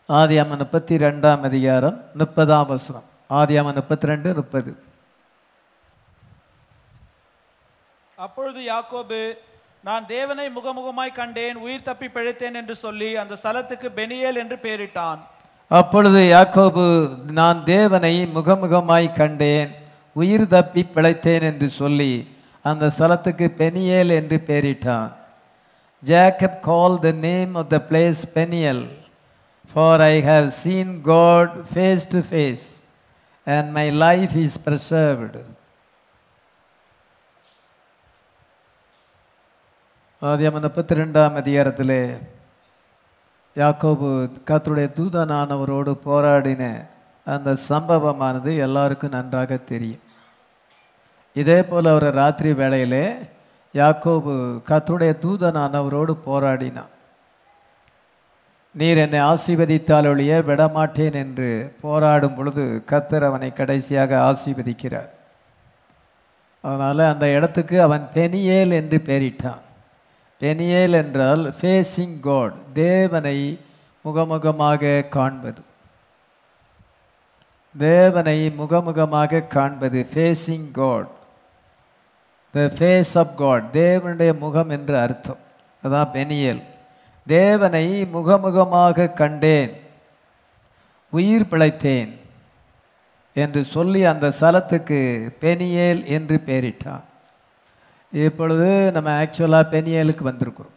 ஆதியாம முப்பத்தி ரெண்டாம் அதிகாரம் முப்பதாம் வசனம் ஆதியாம முப்பத்தி ரெண்டு முப்பது அப்பொழுது யாக்கோபு நான் தேவனை முகமுகமாய் கண்டேன் உயிர் தப்பி பிழைத்தேன் என்று சொல்லி அந்த ஸ்தலத்துக்கு பெனியேல் என்று பெயரிட்டான் அப்பொழுது யாக்கோபு நான் தேவனை முகமுகமாய் கண்டேன் உயிர் தப்பி பிழைத்தேன் என்று சொல்லி அந்த ஸ்தலத்துக்கு பெனியேல் என்று பெயரிட்டான் Jacob call the name of the place Peniel for I have seen God face to face and my life is preserved ஆதியாம முப்பத்தி ரெண்டாம் அதிகாரத்திலே யாக்கோபு கர்த்தருடைய தூதனானவரோடு போராடின அந்த சம்பவமானது எல்லாருக்கும் நன்றாக தெரியும் இதே போல் அவர் ராத்திரி வேளையிலே யாக்கோபு கர்த்தருடைய தூதனானவரோடு போராடினான் நீர் என்னை ஆசீர்வதித்தால் ஒழிய விடமாட்டேன் என்று போராடும் பொழுது கர்த்தர் அவனை கடைசியாக ஆசீர்வதிக்கிறார் அதனால் அந்த இடத்துக்கு அவன் பெனியேல் என்று பெயரிட்டான் பெனியேல் என்றால் ஃபேஸிங் காட் தேவனை முகமுகமாக காண்பது தேவனை முகமுகமாக காண்பது facing God the face of God தேவனுடைய முகம் என்று அர்த்தம் அதான் பெனியேல் தேவனை முகமுகமாக கண்டேன் உயிர் பிழைத்தேன் என்று சொல்லி அந்த ஸ்தலத்துக்கு பெனியேல் என்று பெயரிட்டான் இப்பொழுது நம்ம ஆக்சுவலாக பெனியேலுக்கு வந்திருக்கிறோம்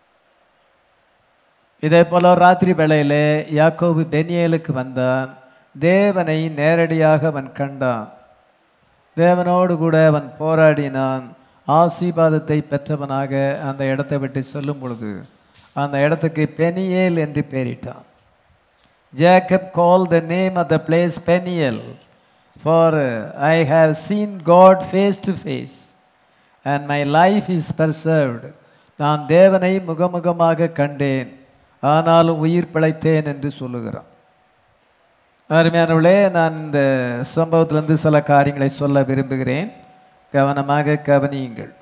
இதே போல் ராத்திரி வேளையிலே யாக்கோபு பெனியேலுக்கு வந்தான் தேவனை நேரடியாக அவன் கண்டான் தேவனோடு கூட அவன் போராடினான் ஆசீர்வாதத்தை பெற்றவனாக அந்த இடத்தை விட்டு சொல்லும் பொழுது அந்த இடத்துக்கு பெனியேல் என்று பெயரிட்டான் Jacob call the name of the place Peniel for I have seen God face to face and my life is preserved நான் தேவனை முகமுகமாக கண்டேன் ஆனாலும் உயிர் பிழைத்தேன் என்று சொல்லுகிறான் அருமையானவர்களே நான் இந்த சம்பவத்திலிருந்து சில காரியங்களை சொல்ல விரும்புகிறேன் கவனமாக கவனியுங்கள்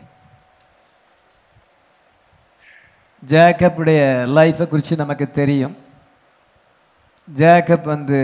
ஜேக்கப்புடைய லைஃப்பை குறித்து நமக்கு தெரியும் ஜேக்கப் வந்து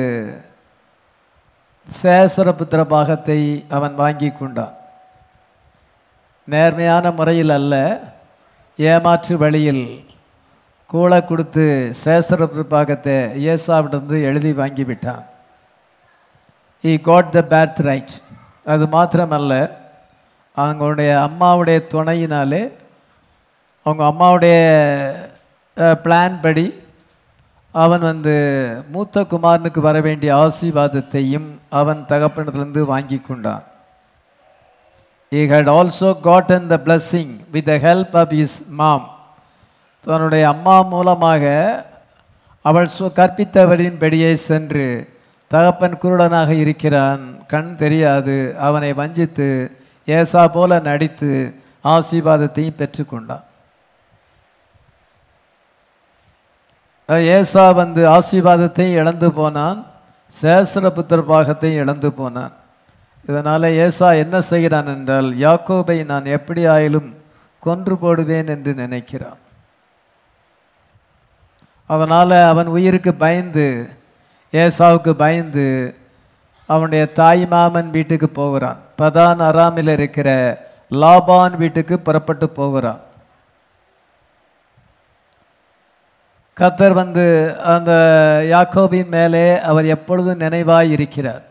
சேசரபுத்திர பாகத்தை அவன் வாங்கி கொண்டான் நேர்மையான முறையில் அல்ல ஏமாற்று வழியில் கூளை கொடுத்து சேசரபுத்திர பாகத்தை ஏசாவிடந்து எழுதி வாங்கி விட்டான் he got the birthright அது மாத்திரமல்ல அவங்களுடைய அம்மாவுடைய துணையினாலே அவங்க அம்மாவுடைய பிளான் படி அவன் வந்து மூத்த குமாரனுக்கு வர வேண்டிய ஆசீர்வாதத்தையும் அவன் தகப்பனத்திலிருந்து வாங்கி கொண்டான் he had also gotten the blessing with the help of his mom தன்னுடைய அம்மா மூலமாக அவள் சொ கற்பித்தவரின்படியே சென்று தகப்பன் குருடனாக இருக்கிறான் கண் தெரியாது அவனை வஞ்சித்து ஏசா போல நடித்து ஆசீர்வாதத்தையும் பெற்றுக்கொண்டான் ஏசா வந்து ஆசீர்வாதத்தையும் இழந்து போனான் சேசரபுத்திர பாகத்தையும் இழந்து போனான் இதனால் ஏசா என்ன செய்கிறான் என்றால் யாக்கோபை நான் எப்படி ஆயிலும் கொன்று போடுவேன் என்று நினைக்கிறான் அதனால் அவன் உயிருக்கு பயந்து ஏசாவுக்கு பயந்து அவனுடைய தாய் மாமன் வீட்டுக்கு போகிறான் பதான் அராமில் இருக்கிற லாபான் வீட்டுக்கு புறப்பட்டு போகிறான் கத்தர் வந்து அந்த யாக்கோபின் மேலே அவர் எப்பொழுதும் நினைவாய் இருக்கிறார்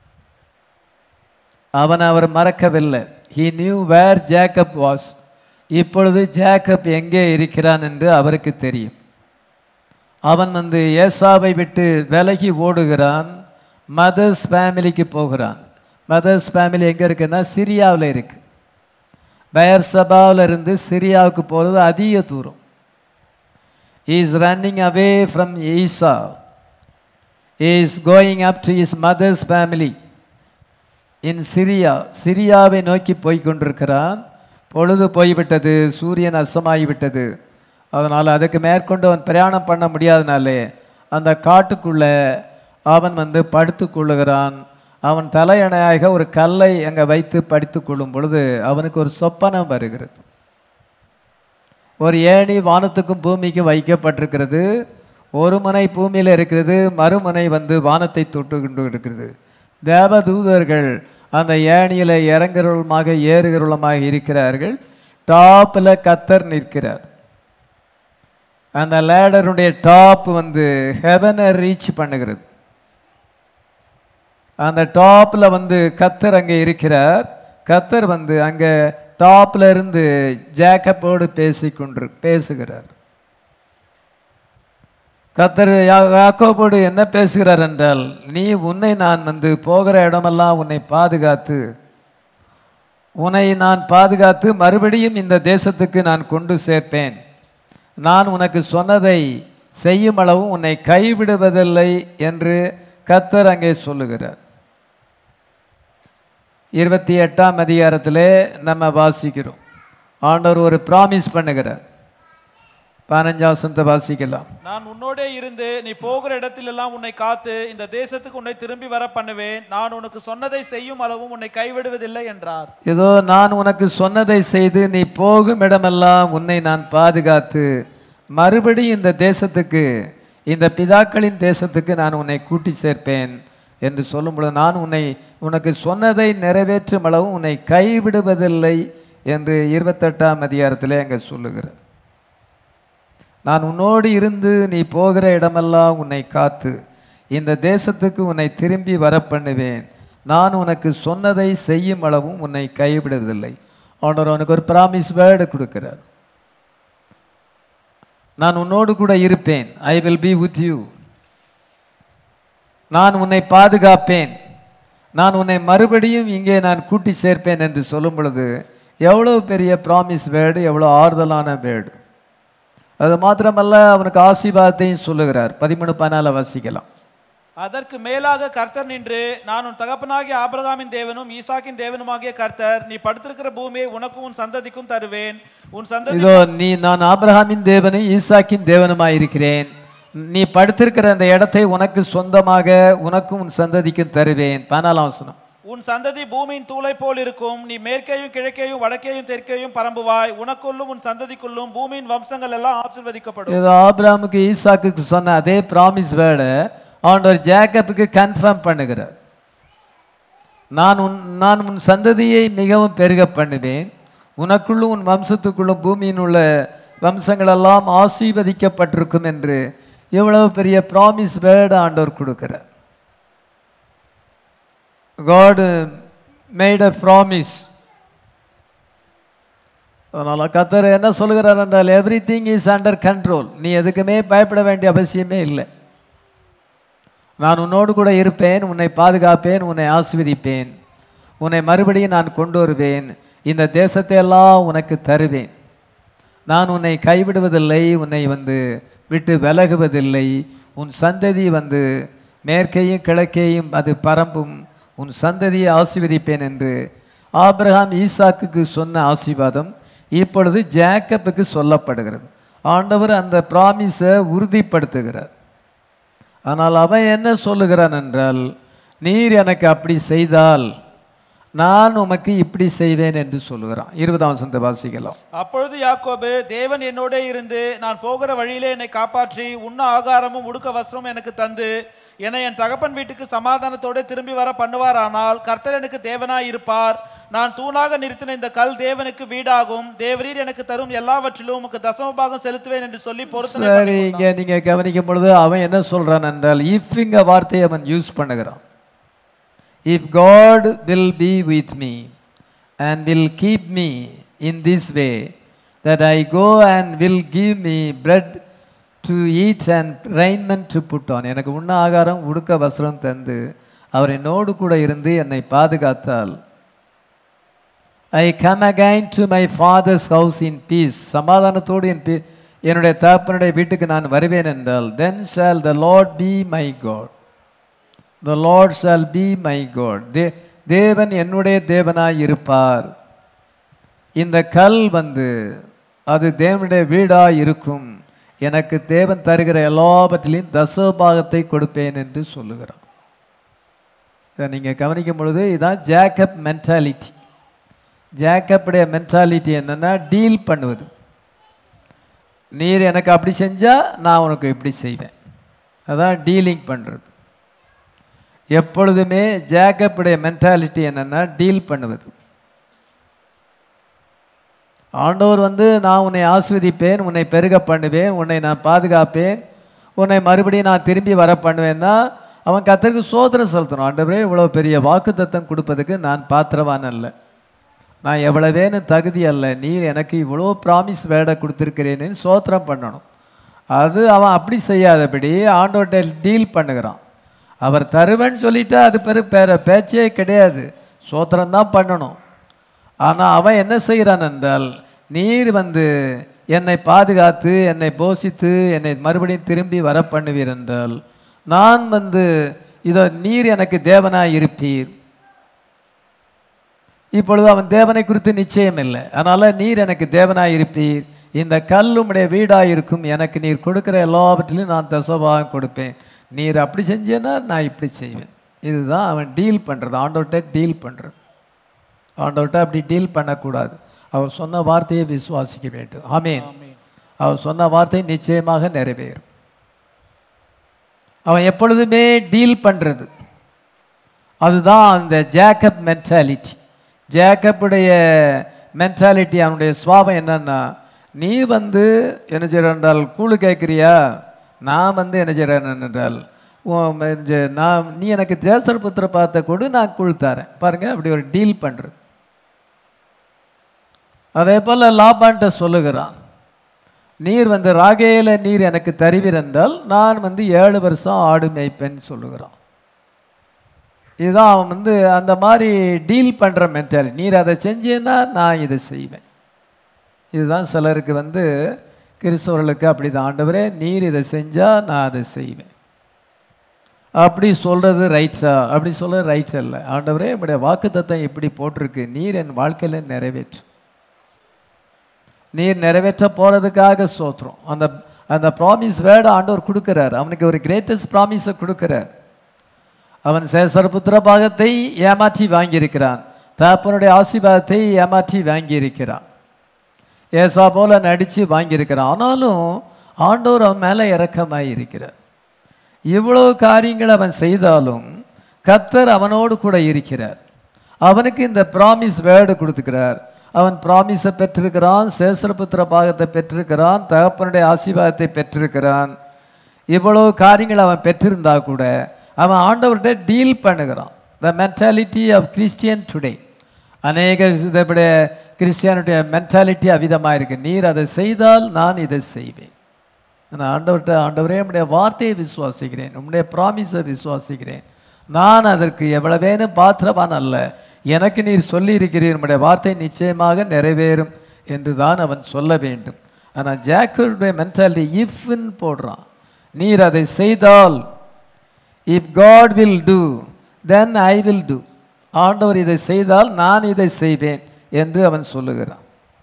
அவன் அவர் மறக்கவில்லை he knew where Jacob was இப்பொழுது ஜேக்கப் எங்கே இருக்கிறான் என்று அவருக்கு தெரியும் அவன் வந்து ஏசாவை விட்டு விலகி ஓடுகிறான் மதர்ஸ் ஃபேமிலிக்கு போகிறான் மதர்ஸ் ஃபேமிலி எங்கே இருக்குன்னா சிரியாவில் இருக்கு பயர் சபாவில் இருந்து சிரியாவுக்கு போகிறது அதிக தூரம் is running away from Esau is going up to his mother's family in Syria சிரியாவை நோக்கி போய் கொண்டிருக்கிறான் பொழுது போய்விட்டது சூரியன் அஸ்தமாகிவிட்டது அதனால் அதுக்கு மேற்கொண்டு அவன் பிரயாணம் பண்ண முடியாதனாலே அந்த காட்டுக்குள்ளே அவன் வந்து படுத்து கொள்ளுகிறான் அவன் தலையணையாக ஒரு கல்லை அங்கே வைத்து படித்து கொள்ளும் பொழுது அவனுக்கு ஒரு சொப்பனம் வருகிறது ஒரு ஏணி வானத்துக்கும் பூமிக்கும் வைக்கப்பட்டிருக்கிறது ஒரு முனை பூமியில் இருக்கிறது மறுமுனை வந்து வானத்தை தொட்டு கொண்டு இருக்கிறது தேவதூதர்கள் அந்த ஏணியில் இறங்குறவளுமாக ஏறுகிறவளுமாக இருக்கிறார்கள் டாப்பில் கத்தர் நிற்கிறார் அந்த லேடருடைய டாப் வந்து ஹெவனை ரீச் பண்ணுகிறது அந்த டாப்பில் வந்து கத்தர் அங்கே இருக்கிறார் கத்தர் வந்து அங்கே டாப்ல இருந்து ஜேக்கப்போடு பேசிக்கொண்டு பேசுகிறார் கத்தர் யா- யாக்கோபோடு என்ன பேசுகிறார் என்றால் நீ உன்னை நான் வந்து போகிற இடமெல்லாம் உன்னை பாதுகாத்து உன்னை நான் பாதுகாத்து மறுபடியும் இந்த தேசத்துக்கு நான் கொண்டு சேர்ப்பேன் நான் உனக்கு சொன்னதை செய்யும் அளவு உன்னை கைவிடுவதில்லை என்று கத்தர் அங்கே சொல்லுகிறார் இருபத்தி எட்டாம் அதிகாரத்திலே நம்ம வாசிக்கிறோம் ஆண்டவர் ஒரு ப்ராமிஸ் பண்ணுகிறார் பதினஞ்சாம் வசனத்தை வாசிக்கலாம் நான் உன்னோடே இருந்து நீ போகிற இடத்திலெல்லாம் உன்னை காத்து இந்த தேசத்துக்கு உன்னை திரும்பி வர பண்ணுவேன் நான் உனக்கு சொன்னதை செய்யும் அளவும் உன்னை கைவிடுவதில்லை என்றார் இதோ நான் உனக்கு சொன்னதை செய்து நீ போகும் இடமெல்லாம் உன்னை நான் பாதுகாத்து மறுபடியும் இந்த தேசத்துக்கு இந்த பிதாக்களின் தேசத்துக்கு நான் உன்னை கூட்டி சேர்ப்பேன் என்று சொல்லும்பொழுது நான் உன்னை உனக்கு சொன்னதை நிறைவேற்றும் அளவும் உன்னை கைவிடுவதில்லை என்று இருபத்தெட்டாம் அதிகாரத்திலே அங்கே சொல்லுகிறார் நான் உன்னோடு இருந்து நீ போகிற இடமெல்லாம் உன்னை காத்து இந்த தேசத்துக்கு உன்னை திரும்பி வர பண்ணுவேன் நான் உனக்கு சொன்னதை செய்யும் அளவும் உன்னை கைவிடுவதில்லை ஆண்டவர் உனக்கு ஒரு ப்ராமிஸ் வேர்டு கொடுக்கிறார் நான் உன்னோடு கூட இருப்பேன் I will be with you நான் உன்னை பாதுகாப்பேன் நான் உன்னை மறுபடியும் இங்கே நான் கூட்டி சேர்ப்பேன் என்று சொல்லும் பொழுது எவ்வளவு பெரிய ப்ராமிஸ் வேர்டு எவ்வளோ ஆறுதலான வேர்டு அது மாத்திரமல்ல அவனுக்கு ஆசீர்வாதத்தையும் சொல்லுகிறார் பதிமூணு பதினால வாசிக்கலாம் அதற்கு மேலாக கர்த்தர் நின்று நான் உன் தகப்பனாகிய ஆபிரகாமின் தேவனும் ஈசாக்கின் தேவனுமாகிய கர்த்தர் நீ படுத்திருக்கிற பூமியை உனக்கும் உன் சந்ததிக்கும் தருவேன் உன் சந்ததி இதோ நீ நான் ஆபிரகாமின் தேவனும் ஈசாக்கின் தேவனுமாய் இருக்கிறேன் நீ படுத்திருக்கிற அந்த இடத்தை உனக்கு சொந்தமாக உனக்கும் உன் சந்ததிக்கும் தருவேன் பதினாலாம் வசனம் உன் சந்ததி பூமியின் தூளை போல் இருக்கும் நீ மேற்கேயும் கிழக்கேயும் வடக்கேயும் தெற்கேயும் பரம்புவாய் உனக்குள்ளும் உன் சந்ததிக்குள்ளும் பூமியின் வம்சங்கள் எல்லாம் ஆசீர்வதிக்கப்படும் இது ஆபிரகாமுக்கு ஈசாக்குக்கு சொன்ன அதே ப்ராமிஸ் வேர்டை ஆண்டவர் ஜேக்கப்புக்கு கன்ஃபார்ம் பண்ணுகிறார் நான் உன் நான் உன் சந்ததியை மிகவும் பெருக பண்ணுவேன் உனக்குள்ளும் உன் வம்சத்துக்குள்ளும் பூமியின் உள்ள வம்சங்களெல்லாம் ஆசீர்வதிக்கப்பட்டிருக்கும் என்று எவ்வளவு பெரிய ப்ராமிஸ் வேர்டு ஆண்டவர் கொடுக்கிறார் காட் மேட் அ ப்ராமிஸ் அதனால் கத்தர் என்ன சொல்லுகிறார் என்றால் everything is under control நீ எதுக்குமே பயப்பட வேண்டிய அவசியமே இல்லை நான் உன்னோடு கூட இருப்பேன் உன்னை பாதுகாப்பேன் உன்னை ஆசீர்வதிப்பேன் உன்னை மறுபடியும் நான் கொண்டு வருவேன் இந்த தேசத்தை எல்லாம் உனக்கு தருவேன் நான் உன்னை கைவிடுவதில்லை உன்னை வந்து விட்டு விலகுவதில்லை உன் சந்ததி வந்து மேற்கையும் கிழக்கையும் அது பரம்பும் உன் சந்ததியை ஆசீர்வதிப்பேன் என்று ஆபிரகாம் ஈசாக்குக்கு சொன்ன ஆசீர்வாதம் இப்பொழுது ஜேக்கப்புக்கு சொல்லப்படுகிறது ஆண்டவர் அந்த ப்ராமிஸை உறுதிப்படுத்துகிறார் ஆனால் அவன் என்ன சொல்லுகிறான் என்றால் நீர் எனக்கு அப்படி செய்தால் நான் உமக்கு இப்படி செய்வேன் என்று சொல்லுகிறான் இருபதாம் வசனத்தை வாசிக்கலாம் அப்பொழுது யாக்கோபு தேவன் என்னோடே இருந்து நான் போகிற வழியிலே என்னை காப்பாற்றி உண்ண ஆகாரமும் உடுக்க வஸ்திரமும் எனக்கு தந்து என்னை என் தகப்பன் வீட்டுக்கு சமாதானத்தோடு திரும்பி வர பண்ணுவாரானால் கர்த்தர் எனக்கு தேவனாய் இருப்பார் நான் தூணாக நிறுத்தின இந்த கல் தேவனுக்கு வீடாகும் தேவரீர் எனக்கு தரும் எல்லாவற்றிலும் உமக்கு தசமபாகம் செலுத்துவேன் என்று சொல்லி பொருத்தனை சரி இங்கே நீங்கள் கவனிக்கும் பொழுது அவன் என்ன சொல்றான் என்றால் இஃப்ங்கிற வார்த்தையை அவன் யூஸ் பண்ணுகிறான் if God will be with me and will keep me in this way that I go and will give me bread to eat and raiment to put on எனக்கு உண்ண ஆகாரம் உடுக்க வஸ்திரம் தந்து அவர் என்னோடு கூட இருந்து என்னை பாதுகாத்தால் I come again to my father's house in peace சமாதானத்தோடு என் பீ என்னுடைய தகப்பனுடைய வீட்டுக்கு நான் வருவேன் என்றால் then shall the Lord be my God the Lord shall be my God தே தேவன் என்னுடைய தேவனாய் இருப்பார் இந்த கல் வந்து அது தேவனுடைய வீடாய் இருக்கும் எனக்கு தேவன் தருகிற எல்லாவற்றிலையும் தசபாகத்தை கொடுப்பேன் என்று சொல்லுகிறான் இதை நீங்கள் கவனிக்கும் பொழுது இதான் ஜேக்கப் மென்டாலிட்டி ஜேக்கப்புடைய மென்டாலிட்டி என்னன்னா டீல் பண்ணுவது நீர் எனக்கு அப்படி செஞ்சா நான் உனக்கு இப்படி செய்வேன் அதான் டீலிங் பண்ணுறது எப்பொழுதுமே ஜேக்கப்புடைய மென்டாலிட்டி என்னன்னா டீல் பண்ணுவது ஆண்டவர் வந்து நான் உன்னை ஆஸ்வதிப்பேன் உன்னை பெருக பண்ணுவேன் உன்னை நான் பாதுகாப்பேன் உன்னை மறுபடியும் நான் திரும்பி வர பண்ணுவேன்னா அவன் கத்தருக்கு சோதனை செலுத்தணும் ஆண்டவரே இவ்வளோ பெரிய வாக்குத்தத்தம் கொடுப்பதுக்கு நான் பாத்திரவான் அல்ல நான் எவ்வளவேன்னு தகுதி அல்ல நீர் எனக்கு இவ்வளோ ப்ராமிஸ் வேட கொடுத்துருக்கிறேன்னு சோத்திரம் பண்ணணும் அது அவன் அப்படி செய்யாதபடி ஆண்டோட்ட டீல் பண்ணுகிறான் அவர் தருவேன்னு சொல்லிட்டா அது பெரு பேர பேச்சே கிடையாது சோத்திரம் தான் பண்ணணும் ஆனால் அவன் என்ன செய்கிறான் என்றால் நீர் வந்து என்னை பாதுகாத்து என்னை போஷித்து என்னை மறுபடியும் திரும்பி வர பண்ணுவீர் என்றால் நான் வந்து இதோ நீர் எனக்கு தேவனாய் இருப்பீர் இப்பொழுது அவன் தேவனை குறித்து நிச்சயம் இல்லை அதனால் நீர் எனக்கு தேவனாய் இருப்பீர் இந்த கல் உம்முடைய வீடாக இருக்கும் எனக்கு நீர் கொடுக்குற எல்லாவற்றிலும் நான் தசோபாகம் கொடுப்பேன் நீர் அப்படி செஞ்சேன்னா நான் இப்படி செய்வேன் இதுதான் அவன் டீல் பண்ணுறது ஆண்டவர்கிட்ட டீல் பண்ணுறது ஆண்டவர்கிட்ட அப்படி டீல் பண்ணக்கூடாது அவர் சொன்ன வார்த்தையை விசுவாசிக்க வேண்டும் ஆமேன் அவர் சொன்ன வார்த்தை நிச்சயமாக நிறைவேறும் அவன் எப்பொழுதுமே டீல் பண்ணுறது அதுதான் அந்த ஜேக்கப் மென்டாலிட்டி ஜேக்கப்புடைய மென்டாலிட்டி அவனுடைய சுவாபம் என்னன்னா நீ வந்து என்ன செய்கிற என்றால் கூழு கேட்குறியா நான் வந்து என்ன செய்கிறேன் என்றால் உன் இந்த- நான் நீ எனக்கு தேசர் புத்திர பார்த்த கொடு நான் கூழ் தரேன் பாருங்க அப்படி ஒரு டீல் பண்ணுறது அதே போல் லாபான்ட்ட சொல்லுகிறான் நீர் வந்து ராகேல நீர் எனக்கு தருவீர் என்றால் நான் வந்து ஏழு வருஷம் ஆடு மேய்ப்பேன்னு சொல்லுகிறான் இதுதான் அவன் வந்து அந்த மாதிரி டீல் பண்ணுற மென்டாலிட்டி நீர் அதை செஞ்சேன்னா நான் இதை செய்வேன் இதுதான் சிலருக்கு வந்து கிறிஸ்தவர்களுக்கு அப்படி தான் ஆண்டவரே நீர் இதை செஞ்சால் நான் அதை செய்வேன் அப்படி சொல்கிறது ரைட்ஸா அப்படி சொல்கிறது ரைட்ஸ் இல்லை ஆண்டவரே என்னுடைய வாக்குத்தத்தம் இப்படி போட்டிருக்கு நீர் என் வாழ்க்கையில் நிறைவேற்று நீர் நிறைவேற்ற போகிறதுக்காக சோத்திரம் அந்த அந்த ப்ராமிஸ் வேர்டு ஆண்டவர் கொடுக்குறார் அவனுக்கு ஒரு கிரேட்டஸ்ட் ப்ராமிஸை கொடுக்குறார் அவன் சேசரபுத்திர பாகத்தை ஏமாற்றி வாங்கியிருக்கிறான் தகப்பனுடைய ஆசீர்வாதத்தை ஏமாற்றி வாங்கியிருக்கிறான் ஏசா போல நடித்து வாங்கியிருக்கிறான் ஆனாலும் ஆண்டவர் அவன் மேலே இறக்கமாய் இருக்கிறார் இவ்வளோ காரியங்கள் அவன் செய்தாலும் கத்தர் அவனோடு கூட இருக்கிறார் அவனுக்கு இந்த ப்ராமிஸ் வேர்டு கொடுத்துக்கிறார் அவன் ப்ராமிஸை பெற்றிருக்கிறான் சேசரபுத்திர பாகத்தை பெற்றிருக்கிறான் தகப்பனுடைய ஆசீர்வாதத்தை பெற்றிருக்கிறான் இவ்வளோ காரியங்கள் அவன் பெற்றிருந்தா கூட அவன் ஆண்டவர்கிட்ட டீல் பண்ணுகிறான் the mentality of Christian today அநேக இதனுடைய கிறிஸ்டியானுடைய மென்டாலிட்டி அவிதமாக இருக்கு நீர் அதை செய்தால் நான் இதை செய்வேன் நான் ஆண்டவர்கிட்ட ஆண்டவரே உம்முடைய வார்த்தையை விசுவாசிக்கிறேன் உம்முடைய ப்ராமிஸை விசுவாசிக்கிறேன் நான் அதற்கு எவ்வளவேனு பாத்திரவான் அல்ல எனக்கு நீர் சொல்லி இருக்கிறீர் உம்முடைய வார்த்தை நிச்சயமாக நிறைவேறும் என்று தான் அவன் சொல்ல வேண்டும் ஆனால் ஜாக்கருடைய மென்டாலிட்டி இஃப்னு போடுறான் நீர் அதை செய்தால் if God will do then I will do ஆண்டவர் இதை செய்தால் நான் இதை செய்வேன் என்று அவன் சொல்லுகிறான்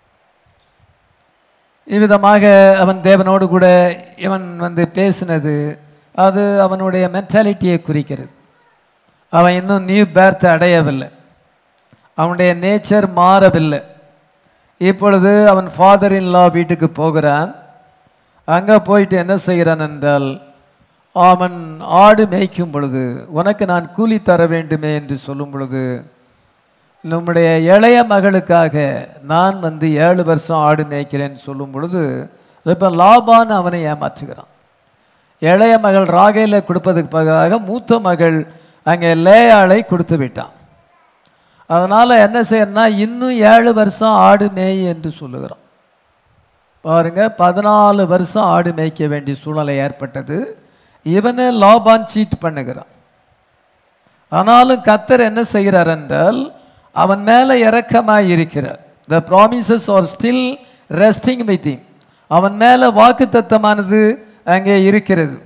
இவ்விதமாக அவன் தேவனோடு கூட இவன் வந்து பேசினது அது அவனுடைய மென்டாலிட்டியை குறிக்கிறது அவன் இன்னும் நியூ பேர்த் அடையவில்லை அவனுடைய நேச்சர் மாறவில்லை இப்பொழுது அவன் ஃபாதர் இன் லா வீட்டுக்கு போகிறான் அங்கே போயிட்டு என்ன செய்கிறான் என்றால் அவன் ஆடு மேய்க்கும் பொழுது உனக்கு நான் கூலி தர வேண்டுமே என்று சொல்லும் பொழுது நம்முடைய இளைய மகளுக்காக நான் வந்து ஏழு வருஷம் ஆடு மேய்க்கிறேன்னு சொல்லும் பொழுது இப்போ லாபான் அவனை ஏமாற்றுகிறான் இளைய மகள் ராகேல கொடுப்பதுக்கு பதிலாக மூத்த மகள் அங்கே லேயாளை கொடுத்து விட்டான் அதனால் என்ன செய்யணும்னா இன்னும் ஏழு வருஷம் ஆடு மேய் என்று சொல்லுகிறான் பாருங்க பதினாலு வருஷம் ஆடு மேய்க்க வேண்டிய சூழ்நிலை ஏற்பட்டது இவனை லாபான் சீட் பண்ணுகிறான் ஆனாலும் கத்தர் என்ன செய்கிறார் என்றால் அவன் மேலே இரக்கமாய் இருக்கிறார் the promises are still resting with him அவன் மேலே வாக்குத்தத்தமானது அங்கே இருக்கிறது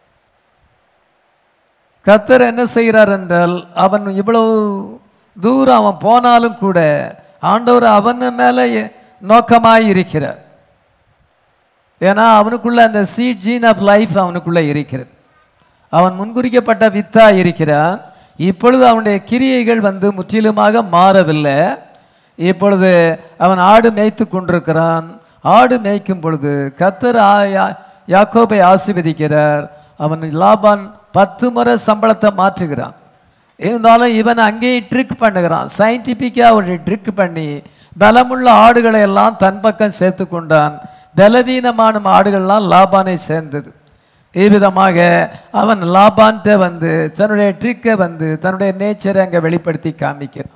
கத்தர் என்ன செய்கிறார் என்றால் அவன் இவ்வளவு தூரம் அவன் போனாலும் கூட ஆண்டவர் அவன் மேலே நோக்கமாய் இருக்கிறார் ஏன்னா அவனுக்குள்ள அந்த சீட் ஜீன் ஆஃப் லைஃப் அவனுக்குள்ள இருக்கிறது அவன் முன்குறிக்கப்பட்ட வித்தா இருக்கிறான் இப்பொழுது அவனுடைய கிரியைகள் வந்து முற்றிலுமாக மாறவில்லை இப்பொழுது அவன் ஆடு மேய்த்து கொண்டிருக்கிறான் ஆடு மேய்க்கும் பொழுது கத்தர் ஆ- யா- யாக்கோபை ஆசீர்வதிக்கிறார் அவன் லாபான் பத்து முறை சம்பளத்தை மாற்றுகிறான் இருந்தாலும் இவன் அங்கேயும் ட்ரிக் பண்ணுகிறான் சயின்டிஃபிக்காக ஒரு ட்ரிக் பண்ணி பலமுள்ள ஆடுகளை எல்லாம் தன் பக்கம் சேர்த்து கொண்டான் பலவீனமான ஆடுகள்லாம் லாபானை சேர்ந்தது இவ்விதமாக அவன் லாபான்ட்ட வந்து தன்னுடைய ட்ரிக்கை வந்து தன்னுடைய நேச்சரை அங்கே வெளிப்படுத்தி காமிக்கிறான்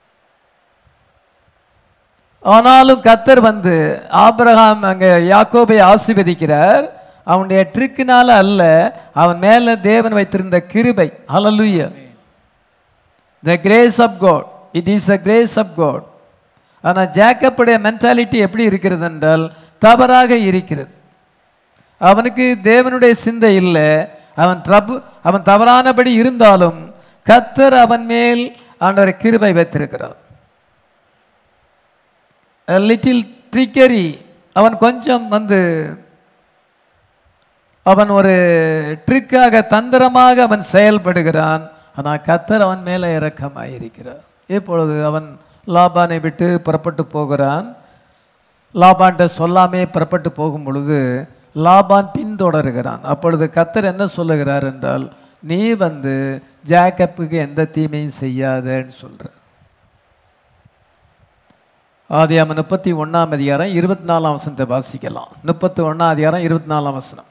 ஆனாலும் கத்தர் வந்து ஆபிரகாம் அங்கே யாக்கோபை ஆசீர்வதிக்கிறார் அவனுடைய ட்ரிக்கினால அல்ல அவன் மேல தேவன் வைத்திருந்த கிருபை ஹalleluya the grace of God it is the grace of God ஆனால் ஜேக்கப்புடைய மென்டாலிட்டி எப்படி இருக்கிறது என்றால் தவறாக இருக்கிறது அவனுக்கு தேவனுடைய சிந்தை இல்லை அவன் ட்ரபு அவன் தவறானபடி இருந்தாலும் கத்தர் அவன் மேல் ஆண்டவர் கிருபை வைத்திருக்கிறார் லிட்டில் ட்ரிக்கரி அவன் கொஞ்சம் வந்து அவன் ஒரு ட்ரிக்காக தந்திரமாக அவன் செயல்படுகிறான் ஆனால் கத்தர் அவன் மேலே இரக்கமாயிருக்கிறார் இப்பொழுது அவன் லாபானை விட்டு புறப்பட்டு போகிறான் லாபான்ட்ட சொல்லாமே புறப்பட்டு போகும் பொழுது லாபான் பின்தொடருகிறான் அப்பொழுது கத்தர் என்ன சொல்லுகிறார் என்றால் நீ வந்து ஜேக்கப்புக்கு எந்த தீமையும் செய்யாதேன்னு சொல்ற ஆதியாம முப்பத்தி ஒன்றாம் அதிகாரம் இருபத்தி நாலாம் வசனத்தை வாசிக்கலாம் முப்பத்தி ஒன்றாம் அதிகாரம் இருபத்தி நாலாம் வசனம்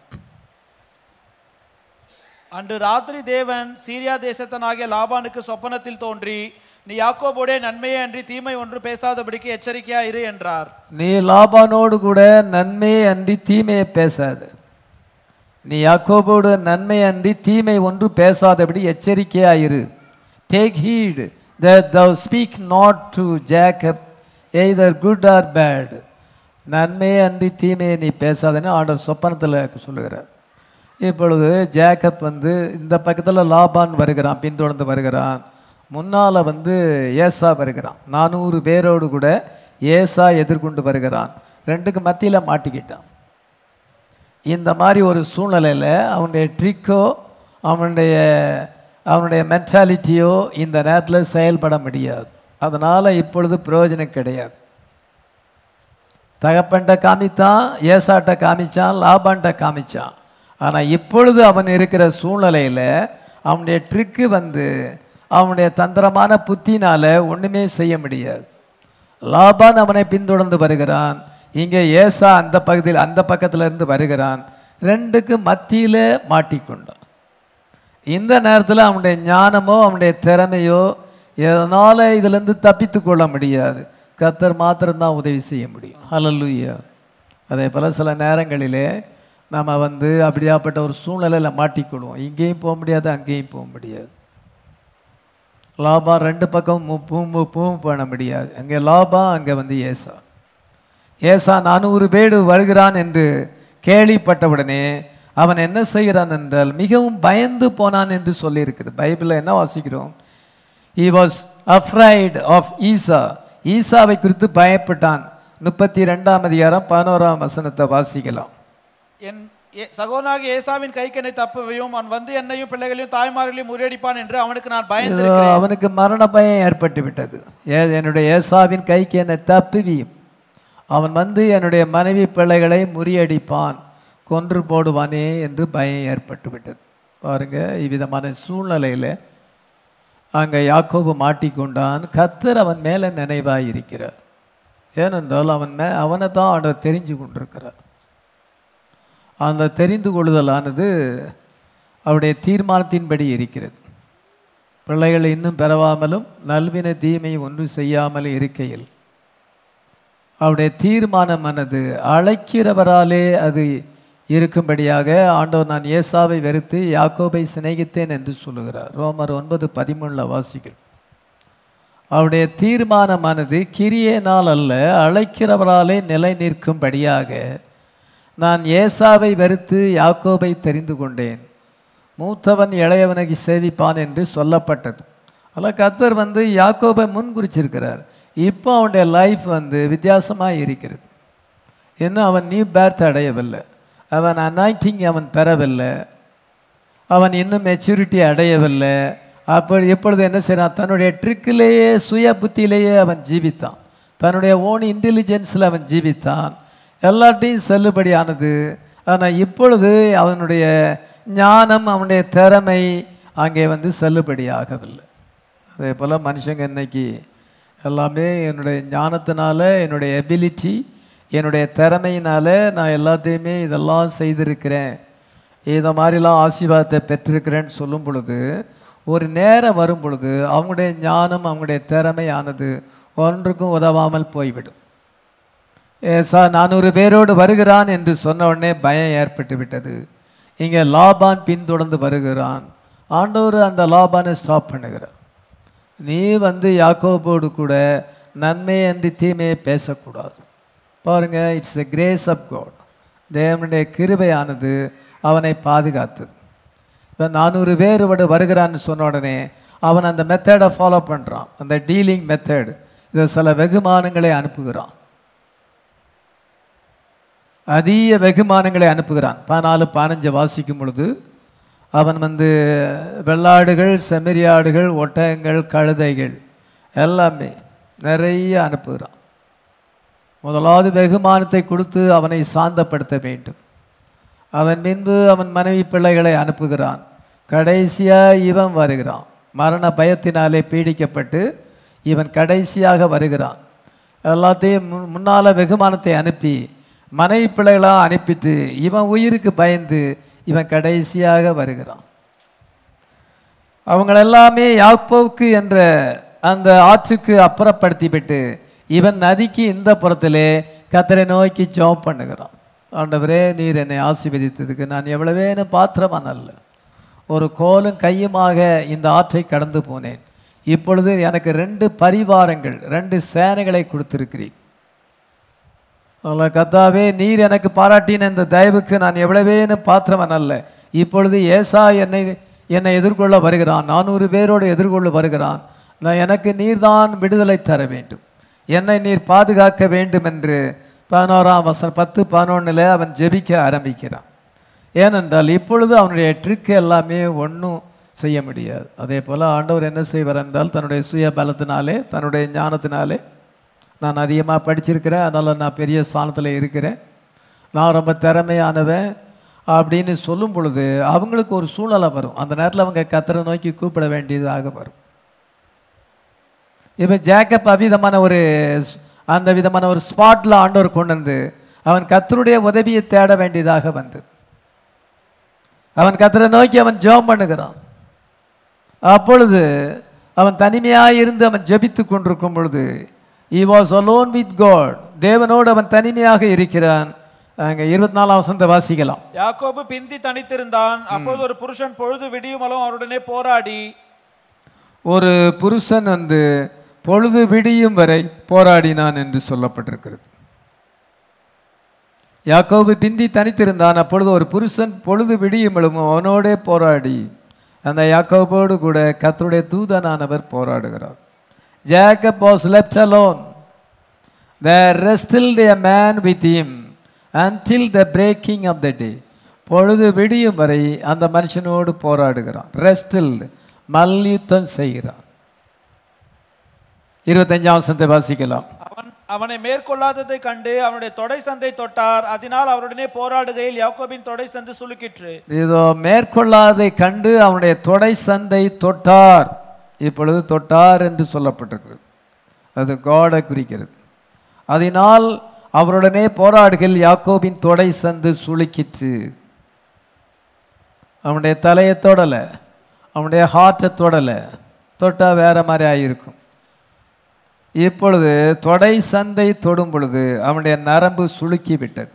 அன்று ராத்திரி தேவன் சீரியா தேசத்தனாகிய லாபானுக்கு சொப்பனத்தில் தோன்றி நீ யாக்கோபோடே நன்மையே அன்றி தீமை ஒன்று பேசாதபடிக்கு எச்சரிக்கையா இரு என்றார் நீ லாபானோடு கூட நன்மையை அன்றி தீமையை பேசாது நீ யாக்கோபோடு நன்மை அன்றி தீமை ஒன்று பேசாதபடி எச்சரிக்கையாயிரு take heed that thou speak not to Jacob either good or bad நன்மையை அன்றி தீமையை நீ பேசாதன்னு ஆண்டவர் சொப்பனத்தில் சொல்லுகிறார் இப்பொழுது ஜேக்கப் வந்து இந்த பக்கத்தில் லாபான் வருகிறான் பின்தொடர்ந்து வருகிறான் முன்னால் வந்து ஏசா வருகிறான் நானூறு பேரோடு கூட ஏசா எதிர்கொண்டு வருகிறான் ரெண்டுக்கு மத்தியில் மாட்டிக்கிட்டான் இந்த மாதிரி ஒரு சூழ்நிலையில் அவனுடைய ட்ரிக்கோ அவனுடைய அவனுடைய மென்டாலிட்டியோ இந்த நேரத்தில் செயல்பட முடியாது அதனால் இப்பொழுது பிரயோஜனம் கிடையாது தகப்பன்ட்ட காமித்தான் ஏசாட்ட காமிச்சான் லாபான்ட்ட காமிச்சான் ஆனால் இப்பொழுது அவன் இருக்கிற சூழ்நிலையில் அவனுடைய ட்ரிக்கு வந்து அவனுடைய தந்திரமான புத்தினால ஒன்றுமே செய்ய முடியாது லாபான் அவனை பின்தொடர்ந்து வருகிறான் இங்கே ஏசா அந்த பகுதியில் அந்த பக்கத்துல இருந்து வருகிறான் ரெண்டுக்கு மத்தியில் மாட்டிக்கொண்டான் இந்த நேரத்தில் அவனுடைய ஞானமோ அவனுடைய திறமையோ எதனால் இதிலிருந்து தப்பித்து கொள்ள முடியாது கத்தர் மாத்திரம்தான் உதவி செய்ய முடியும் ஹalleluya அதே போல் சில நேரங்களிலே நம்ம வந்து அப்படியாப்பட்ட ஒரு சூழ்நிலையில் மாட்டிக்கொள்வோம் இங்கேயும் போக முடியாது அங்கேயும் போக முடியாது லாபம் ரெண்டு பக்கம் பூம் பூம் பண்ண முடியாது அங்கே லாபம் அங்கே வந்து ஏசா ஏசா நானூறு பேடு வருகிறான் என்று கேள்விப்பட்டவுடனே அவன் என்ன செய்கிறான் என்றால் மிகவும் பயந்து போனான் என்று சொல்லியிருக்குது பைபிளில் என்ன வாசிக்கிறோம் he was afraid of ஈசா ஈசாவை குறித்து பயப்பட்டான் முப்பத்தி ரெண்டாம் அதிகாரம் பதினோராம் வசனத்தை வாசிக்கலாம் என் ஏ- சகோதரனாகிய ஏசாவின் கைக்கு என்னை தப்புவையும் அவன் வந்து என்னையும் பிள்ளைகளையும் தாய்மார்களையும் முறியடிப்பான் என்று அவனுக்கு நான் பயந்து இதோ அவனுக்கு மரண பயம் ஏற்பட்டு விட்டது ஏ என்னுடைய ஏசாவின் கைக்கு என்னை தப்புவியும் அவன் வந்து என்னுடைய மனைவி பிள்ளைகளை முறியடிப்பான் கொன்று போடுவானே என்று பயம் ஏற்பட்டு விட்டது பாருங்க இவ்விதமான சூழ்நிலையில் அங்கே யாக்கோபு மாட்டிக்கொண்டான் கத்தர் அவன் மேலே நினைவாய் இருக்கிறார் ஏனென்றால் அவன் மே அவனை தான் ஆண்டவர் தெரிஞ்சு கொண்டிருக்கிறார் அந்த தெரிந்து கொள்ளுதலானது அவருடைய தீர்மானத்தின்படி இருக்கிறது பிள்ளைகளை இன்னும் பெறவாமலும் நல்வின தீமை ஒன்றும் செய்யாமலும் இருக்கையில் அவருடைய தீர்மானமானது அழைக்கிறவராலே அது இருக்கும்படியாக ஆண்டவர் நான் ஏசாவை வெறுத்து யாக்கோபை சிநேகித்தேன் என்று சொல்லுகிறார் ரோமர் ஒன்பது பதிமூணில் வாசிக்கிறோம் அவருடைய தீர்மானமானது கிரியேனால் அல்ல அழைக்கிறவராலே நிலை நிற்கும்படியாக நான் ஏசாவை வெறுத்து யாக்கோபை தெரிந்து கொண்டேன் மூத்தவன் இளையவனுக்கு சேவிப்பான் என்று சொல்லப்பட்டது அதில் கத்தர் வந்து யாக்கோபை முன் குறிச்சிருக்கிறார் இப்போ அவனுடைய லைஃப் வந்து வித்தியாசமாக இருக்கிறது இன்னும் அவன் நியூ பேர்த் அடையவில்லை அவன் அனாயிட்டிங் அவன் பெறவில்லை அவன் இன்னும் மெச்சூரிட்டி அடையவில்லை அப்படி எப்பொழுது என்ன செய்றான் தன்னுடைய ட்ரிக்கிலேயே சுய புத்தியிலேயே அவன் ஜீவித்தான் தன்னுடைய ஓன் இன்டெலிஜென்ஸில் அவன் ஜீவித்தான் எல்லாத்தையும் செல்லுபடியானது ஆனால் இப்பொழுது அவனுடைய ஞானம் அவனுடைய திறமை அங்கே வந்து செல்லுபடியாகவில்லை அதே போல் மனுஷங்க இன்னைக்கு எல்லாமே என்னுடைய ஞானத்தினால என்னுடைய எபிலிட்டி என்னுடைய திறமையினால நான் எல்லாத்தையுமே இதெல்லாம் செய்திருக்கிறேன் இதை மாதிரிலாம் ஆசீர்வாதத்தை பெற்றிருக்கிறேன்னு சொல்லும் பொழுது ஒரு நேரம் வரும் பொழுது அவங்களுடைய ஞானம் அவங்களுடைய திறமையானது ஒன்றுக்கும் உதவாமல் போய்விடும் ஏசா நானூறு பேரோடு வருகிறான் என்று சொன்ன உடனே பயம் ஏற்பட்டு விட்டது இங்கே லாபான் பின்தொடர்ந்து வருகிறான் ஆண்டவர் அந்த லாபானை ஸ்டாப் பண்ணுகிறார் நீ வந்து யாக்கோபோடு கூட நன்மை அன்றி தீமையை பேசக்கூடாது பாருங்க it's a grace of God தேவனுடைய கிருபையானது அவனை பாதுகாத்தது இப்போ நானூறு பேர் விட வருகிறான்னு சொன்ன உடனே அவன் அந்த மெத்தடை ஃபாலோ பண்ணுறான் அந்த டீலிங் மெத்தட் இதை சில வெகுமானங்களை அனுப்புகிறான் அதிக வெகுமானங்களை அனுப்புகிறான் பதினாலு பதினஞ்சு வாசிக்கும் பொழுது அவன் வந்து வெள்ளாடுகள் செம்மறியாடுகள் ஒட்டகங்கள் கழுதைகள் எல்லாமே நிறைய அனுப்புகிறான் முதலாவது வெகுமானத்தை கொடுத்து அவனை சாந்தப்படுத்த வேண்டும் அவன் பின்பு அவன் மனைவி பிள்ளைகளை அனுப்புகிறான் கடைசியாக இவன் வருகிறான் மரண பயத்தினாலே பீடிக்கப்பட்டு இவன் கடைசியாக வருகிறான் எல்லாத்தையும் முன் முன்னால் வெகுமானத்தை அனுப்பி மனைவி பிள்ளைகளாக அனுப்பிட்டு இவன் உயிருக்கு பயந்து இவன் கடைசியாக வருகிறான் அவங்கள எல்லாமே யாக்கோவுக்கு என்ற அந்த ஆற்றுக்கு அப்புறப்படுத்திவிட்டு இவன் நதிக்கு இந்த புறத்திலே கத்தரை நோக்கி ஜெபம் பண்ணுகிறான் ஆண்டவரே நீர் என்னை ஆசீர்வதித்ததுக்கு நான் எவ்வளவேன்னு பாத்திரமான அல்ல ஒரு கோலும் கையுமாக இந்த ஆற்றை கடந்து போனேன் இப்பொழுது எனக்கு ரெண்டு பரிவாரங்கள் ரெண்டு சேனைகளை கொடுத்திருக்கிறீர் அல்ல கத்தாவே நீர் எனக்கு பாராட்டின இந்த தயவுக்கு நான் எவ்வளவேன்னு பாத்திரவன் அல்ல இப்பொழுது ஏசா என்னை என்னை எதிர்கொள்ள வருகிறான் நானூறு பேரோடு எதிர்கொள்ள வருகிறான் நான் எனக்கு நீர்தான் விடுதலை தர வேண்டும் என்னை நீர் பாதுகாக்க வேண்டும் என்று பதினோராம் வசனம் பத்து பதினொன்றில் அவன் ஜெபிக்க ஆரம்பிக்கிறான் ஏனென்றால் இப்பொழுது அவனுடைய ட்ரிக் எல்லாமே ஒன்றும் செய்ய முடியாது அதே போல் ஆண்டவர் என்ன செய்வார் என்றால் தன்னுடைய சுய பலத்தினாலே தன்னுடைய ஞானத்தினாலே நான் அதிகமாக படிச்சிருக்கிறேன் அதனால் நான் பெரிய ஸ்தானத்தில் இருக்கிறேன் நான் ரொம்ப திறமையானவன் அப்படின்னு சொல்லும் பொழுது அவங்களுக்கு ஒரு சூழ்நிலை வரும் அந்த நேரத்தில் அவங்க கத்தரை நோக்கி கூப்பிட வேண்டியதாக வரும் இப்போ ஜேக்கப் அவ்விதமான ஒரு அந்த விதமான ஒரு ஸ்பாட்டில் ஆண்டவர் கொண்டு வந்து அவன் கத்தருடைய உதவியை தேட வேண்டியதாக வந்தது அவன் கத்தரை நோக்கி அவன் ஜெபம் பண்ணுகிறான் அப்பொழுது அவன் தனிமையாக இருந்து அவன் ஜெபித்து கொண்டிருக்கும் பொழுது he was alone with God தேவனோடு அவன் தனிமையாக இருக்கிறான் அங்கே இருபத்தி நாலாம் வசனத்தை வாசிக்கலாம் யாக்கோபு பிந்தி தனித்திருந்தான் அப்போது ஒரு புருஷன் பொழுது விடியுமலும் அவருடனே போராடி ஒரு புருஷன் வந்து பொழுது விடியும் வரை போராடினான் என்று சொல்லப்பட்டிருக்கிறது யாக்கோபு பிந்தி தனித்திருந்தான் அப்பொழுது ஒரு புருஷன் பொழுது விடியும் அவனோடே போராடி அந்த யாக்கோபோடு கூட கர்த்தருடைய தூதனானவர் போராடுகிறார் Jacob was left alone there wrestled a man with him until the breaking of the day பொழுது விடியும் வரை அந்த மனுஷனோடு போராடுகிறான் ரெஸ்டில்டு மல்யுத்தம் செய்கிறான் இருபத்தஞ்சாம் வசனத்தை வாசிக்கலாம் அவன் அவனை மேற்கொள்ளாததை கண்டு அவனுடைய தொடை சந்தை தொட்டார் அதனால் அவருடனே போராடுகையில் யாக்கோபின் தொடை சந்து சுலுக்கிற்று இதோ மேற்கொள்ளாதை கண்டு அவனுடைய தொடை சந்தை தொட்டார் இப்பொழுது தொட்டார் என்று சொல்லப்பட்டிருக்கிறது அது காடை குறிக்கிறது அதனால் அவருடனே போராடுகையில் யாக்கோபின் தொடை சந்து சுளுக்கிற்று அவனுடைய தலையை தொடலை அவனுடைய ஹார்ட்டை தொடலை தொட்டால் வேற மாதிரி ஆகியிருக்கும் இப்பொழுது தொடை சந்தை தொடும் பொழுது அவனுடைய நரம்பு சுளுக்கி விட்டது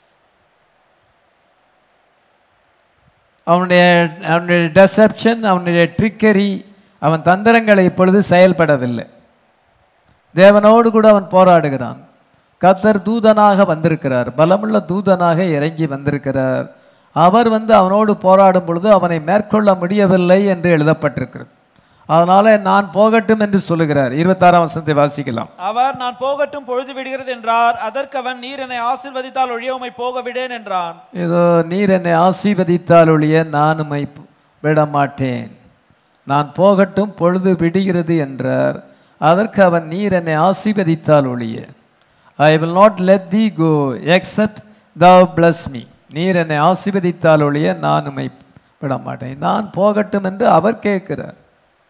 அவனுடைய அவனுடைய டெசப்ஷன் அவனுடைய ட்ரிக்கரி அவன் தந்திரங்களை இப்பொழுது செயல்படவில்லை தேவனோடு கூட அவன் போராடுகிறான் கத்தர் தூதனாக வந்திருக்கிறார் பலமுள்ள தூதனாக இறங்கி வந்திருக்கிறார் அவர் வந்து அவனோடு போராடும் பொழுது அவனை மேற்கொள்ள முடியவில்லை என்று எழுதப்பட்டிருக்கிறது அதனால நான் போகட்டும் என்று சொல்லுகிறார் இருபத்தாறாம் வசனத்தை வாசிக்கலாம் அவர் நான் போகட்டும் பொழுது விடுகிறது என்றார் அதற்கு அவன் நீர் என்னை ஆசீர்வதித்தால் ஒழிய உம்மை போக விடேன் என்றான் இதோ நீர் என்னை ஆசீர்வதித்தால் ஒழிய நான் உம்மை விட மாட்டேன் நான் போகட்டும் பொழுது விடுகிறது என்றார் அதற்கு அவன் நீர் என்னை ஆசீர்வதித்தால் ஒழிய I will not let thee go except thou bless me நீர் என்னை ஆசீர்வதித்தால் ஒழிய நான் உம்மை விட மாட்டேன் நான் போகட்டும் என்று அவர் கேட்கிறார்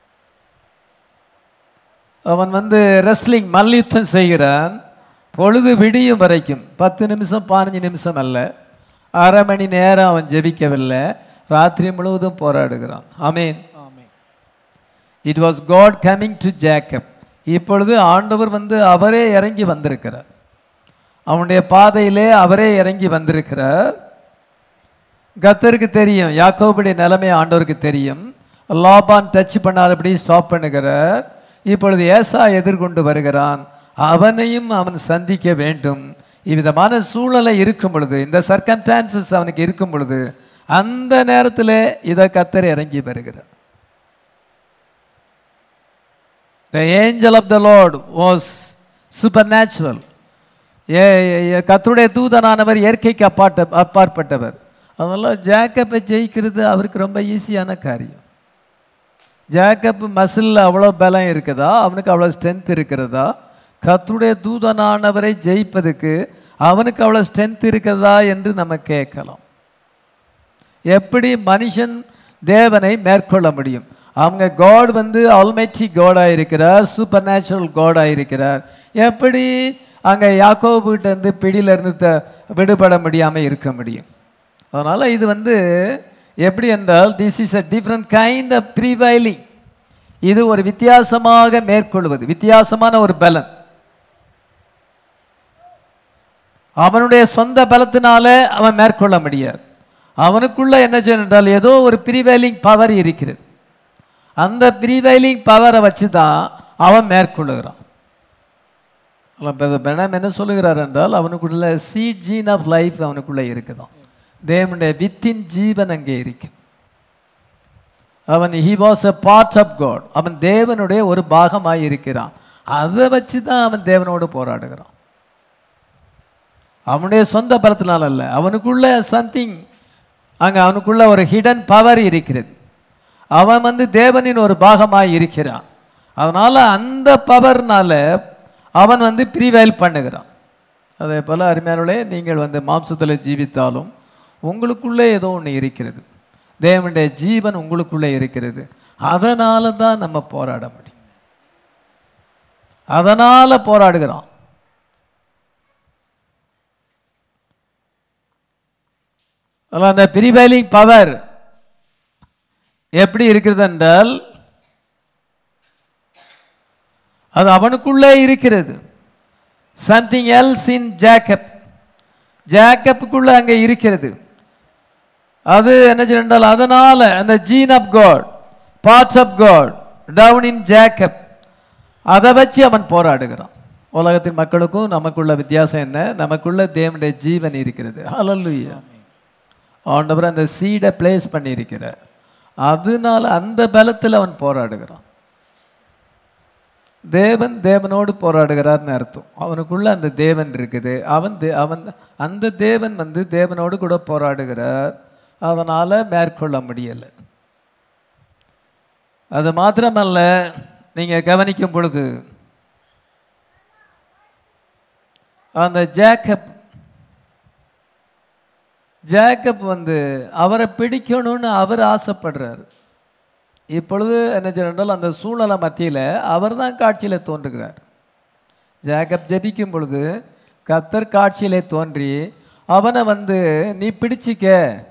அவன் வந்து ரெஸ்லிங் மல்யுத்தம் செய்கிறான் பொழுது விடியும் வரைக்கும் பத்து நிமிஷம் பதினஞ்சு நிமிஷம் அல்ல அரை மணி நேரம் அவன் ஜெபிக்கவில்லை ராத்திரி முழுவதும் போராடுகிறான் amen amen it was God coming to Jacob இப்பொழுது ஆண்டவர் வந்து அவரே இறங்கி வந்திருக்கிறார் அவனுடைய பாதையிலே அவரே இறங்கி வந்திருக்கிறார் கத்தருக்கு தெரியும் யாக்கோபுடைய நிலைமை ஆண்டவருக்கு தெரியும் லாபான் டச் பண்ணாதபடி ஸ்டாப் பண்ணுகிறார் இப்பொழுது ஏசா எதிர்கொண்டு வருகிறான் அவனையும் அவன் சந்திக்க வேண்டும் இவ்விதமான சூழ்நிலை இருக்கும் பொழுது இந்த சர்க்கம்டான்சஸ் அவனுக்கு இருக்கும் பொழுது அந்த நேரத்தில் இதை கத்தர் இறங்கி வருகிறார் The angel of the Lord was supernatural. ஏ ஏ- கர்த்தருடைய தூதனானவர் இயற்கைக்கு அப்பாட்ட அப்பாற்பட்டவர் அதனால ஜேக்கப்பை ஜெயிக்கிறது அவருக்கு ரொம்ப ஈஸியான காரியம் ஜேக்கப் மசிலில் அவ்வளோ பலம் இருக்குதா அவனுக்கு அவ்வளோ ஸ்ட்ரென்த் இருக்கிறதா கர்த்தருடைய தூதனானவரை ஜெயிப்பதுக்கு அவனுக்கு அவ்வளோ ஸ்ட்ரென்த் இருக்கிறதா என்று நம்ம கேட்கலாம் எப்படி மனுஷன் தேவனை மேற்கொள்ள முடியும் அவங்க காட் வந்து ஆல்மைட்டி காடாக இருக்கிறார் சூப்பர் நேச்சுரல் காடாக இருக்கிறார் எப்படி அங்கே யாக்கோபுகிட்ட இருந்து பிடியிலிருந்து த விடுபட முடியாமல் இருக்க முடியும் அதனால் இது வந்து எப்படி என்றால் this is a different kind of prevailing இது ஒரு வித்தியாசமாக மேற்கொள்வது வித்தியாசமான ஒரு பலன் அவனுடைய சொந்த பலத்தினால அவன் மேற்கொள்ள முடியாது அவனுக்குள்ள என்ன செய்யணும் என்றால் ஏதோ ஒரு ப்ரீவைலிங் பவர் இருக்கிறது அந்த ப்ரீவைலிங் பவரை வச்சு தான் அவன் மேற்கொள்ளுகிறான் பெணம் என்ன சொல்லுகிறார் என்றால் அவனுக்குள்ள சீட் ஜீன் ஆஃப் லைஃப் அவனுக்குள்ள இருக்குதான் தேவனுடைய வித்தின் ஜீவன் அங்கே இருக்கு அவன் he was a part of God அவன் தேவனுடைய ஒரு பாகமாய் இருக்கிறான் அதை வச்சு தான் அவன் தேவனோடு போராடுகிறான் அவனுடைய சொந்த பலத்தினால் அல்ல அவனுக்குள்ள சம்திங் அங்கே அவனுக்குள்ள ஒரு ஹிடன் பவர் இருக்கிறது அவன் வந்து தேவனின் ஒரு பாகமாய் இருக்கிறான் அதனால அந்த பவர்னால அவன் வந்து ப்ரீவைல் பண்ணுகிறான் அதே போல் அருமையானவர்களே நீங்கள் வந்து மாம்சத்தில் ஜீவித்தாலும் உங்களுக்குள்ளே ஏதோ ஒன்று இருக்கிறது தேவனுடைய ஜீவன் உங்களுக்குள்ளே இருக்கிறது அதனால தான் நம்ம போராட முடியும் அதனால போராடுகிறான் அதில் அந்த ப்ரீவைலிங் பவர் எப்படி இருக்கிறது என்றால் அது அவனுக்குள்ளே இருக்கிறது சம்திங் எல்ஸ் இன் ஜேக்கப் ஜேக்கப்புக்குள்ள அங்கே இருக்கிறது அது என்ன செய்யறால் அதனால அந்த gene of God parts of God down in Jacob அதை வச்சு அவன் போராடுகிறான் உலகத்தின் மக்களுக்கும் நமக்குள்ள வித்தியாசம் என்ன நமக்குள்ள தேவனுடைய ஜீவன் இருக்கிறது ஹalleluya ஆண்டவர் அந்த சீடை பிளேஸ் பண்ணியிருக்கிறார் அதனால அந்த பலத்தில் அவன் போராடுகிறான் தேவன் தேவனோடு போராடுகிறார்னு அர்த்தம் அவனுக்குள்ள அந்த தேவன் இருக்குது அவன் தே அவன் அந்த தேவன் வந்து தேவனோடு கூட போராடுகிறார் அதனால் மேற்கொள்ள முடியலை அது மாத்திரமல்ல நீங்கள் கவனிக்கும் பொழுது அந்த ஜேக்கப் ஜேக்கப் வந்து அவரை பிடிக்கணும்னு அவர் ஆசைப்படுறாரு இப்பொழுது என்ன செய்யறால் அந்த சூழ்நிலை மத்தியில் அவர் தான் காட்சியில் தோன்றுகிறார் ஜேக்கப் ஜெபிக்கும் பொழுது கத்தர் காட்சியிலே தோன்றி அவனை வந்து நீ பிடிச்சிக்க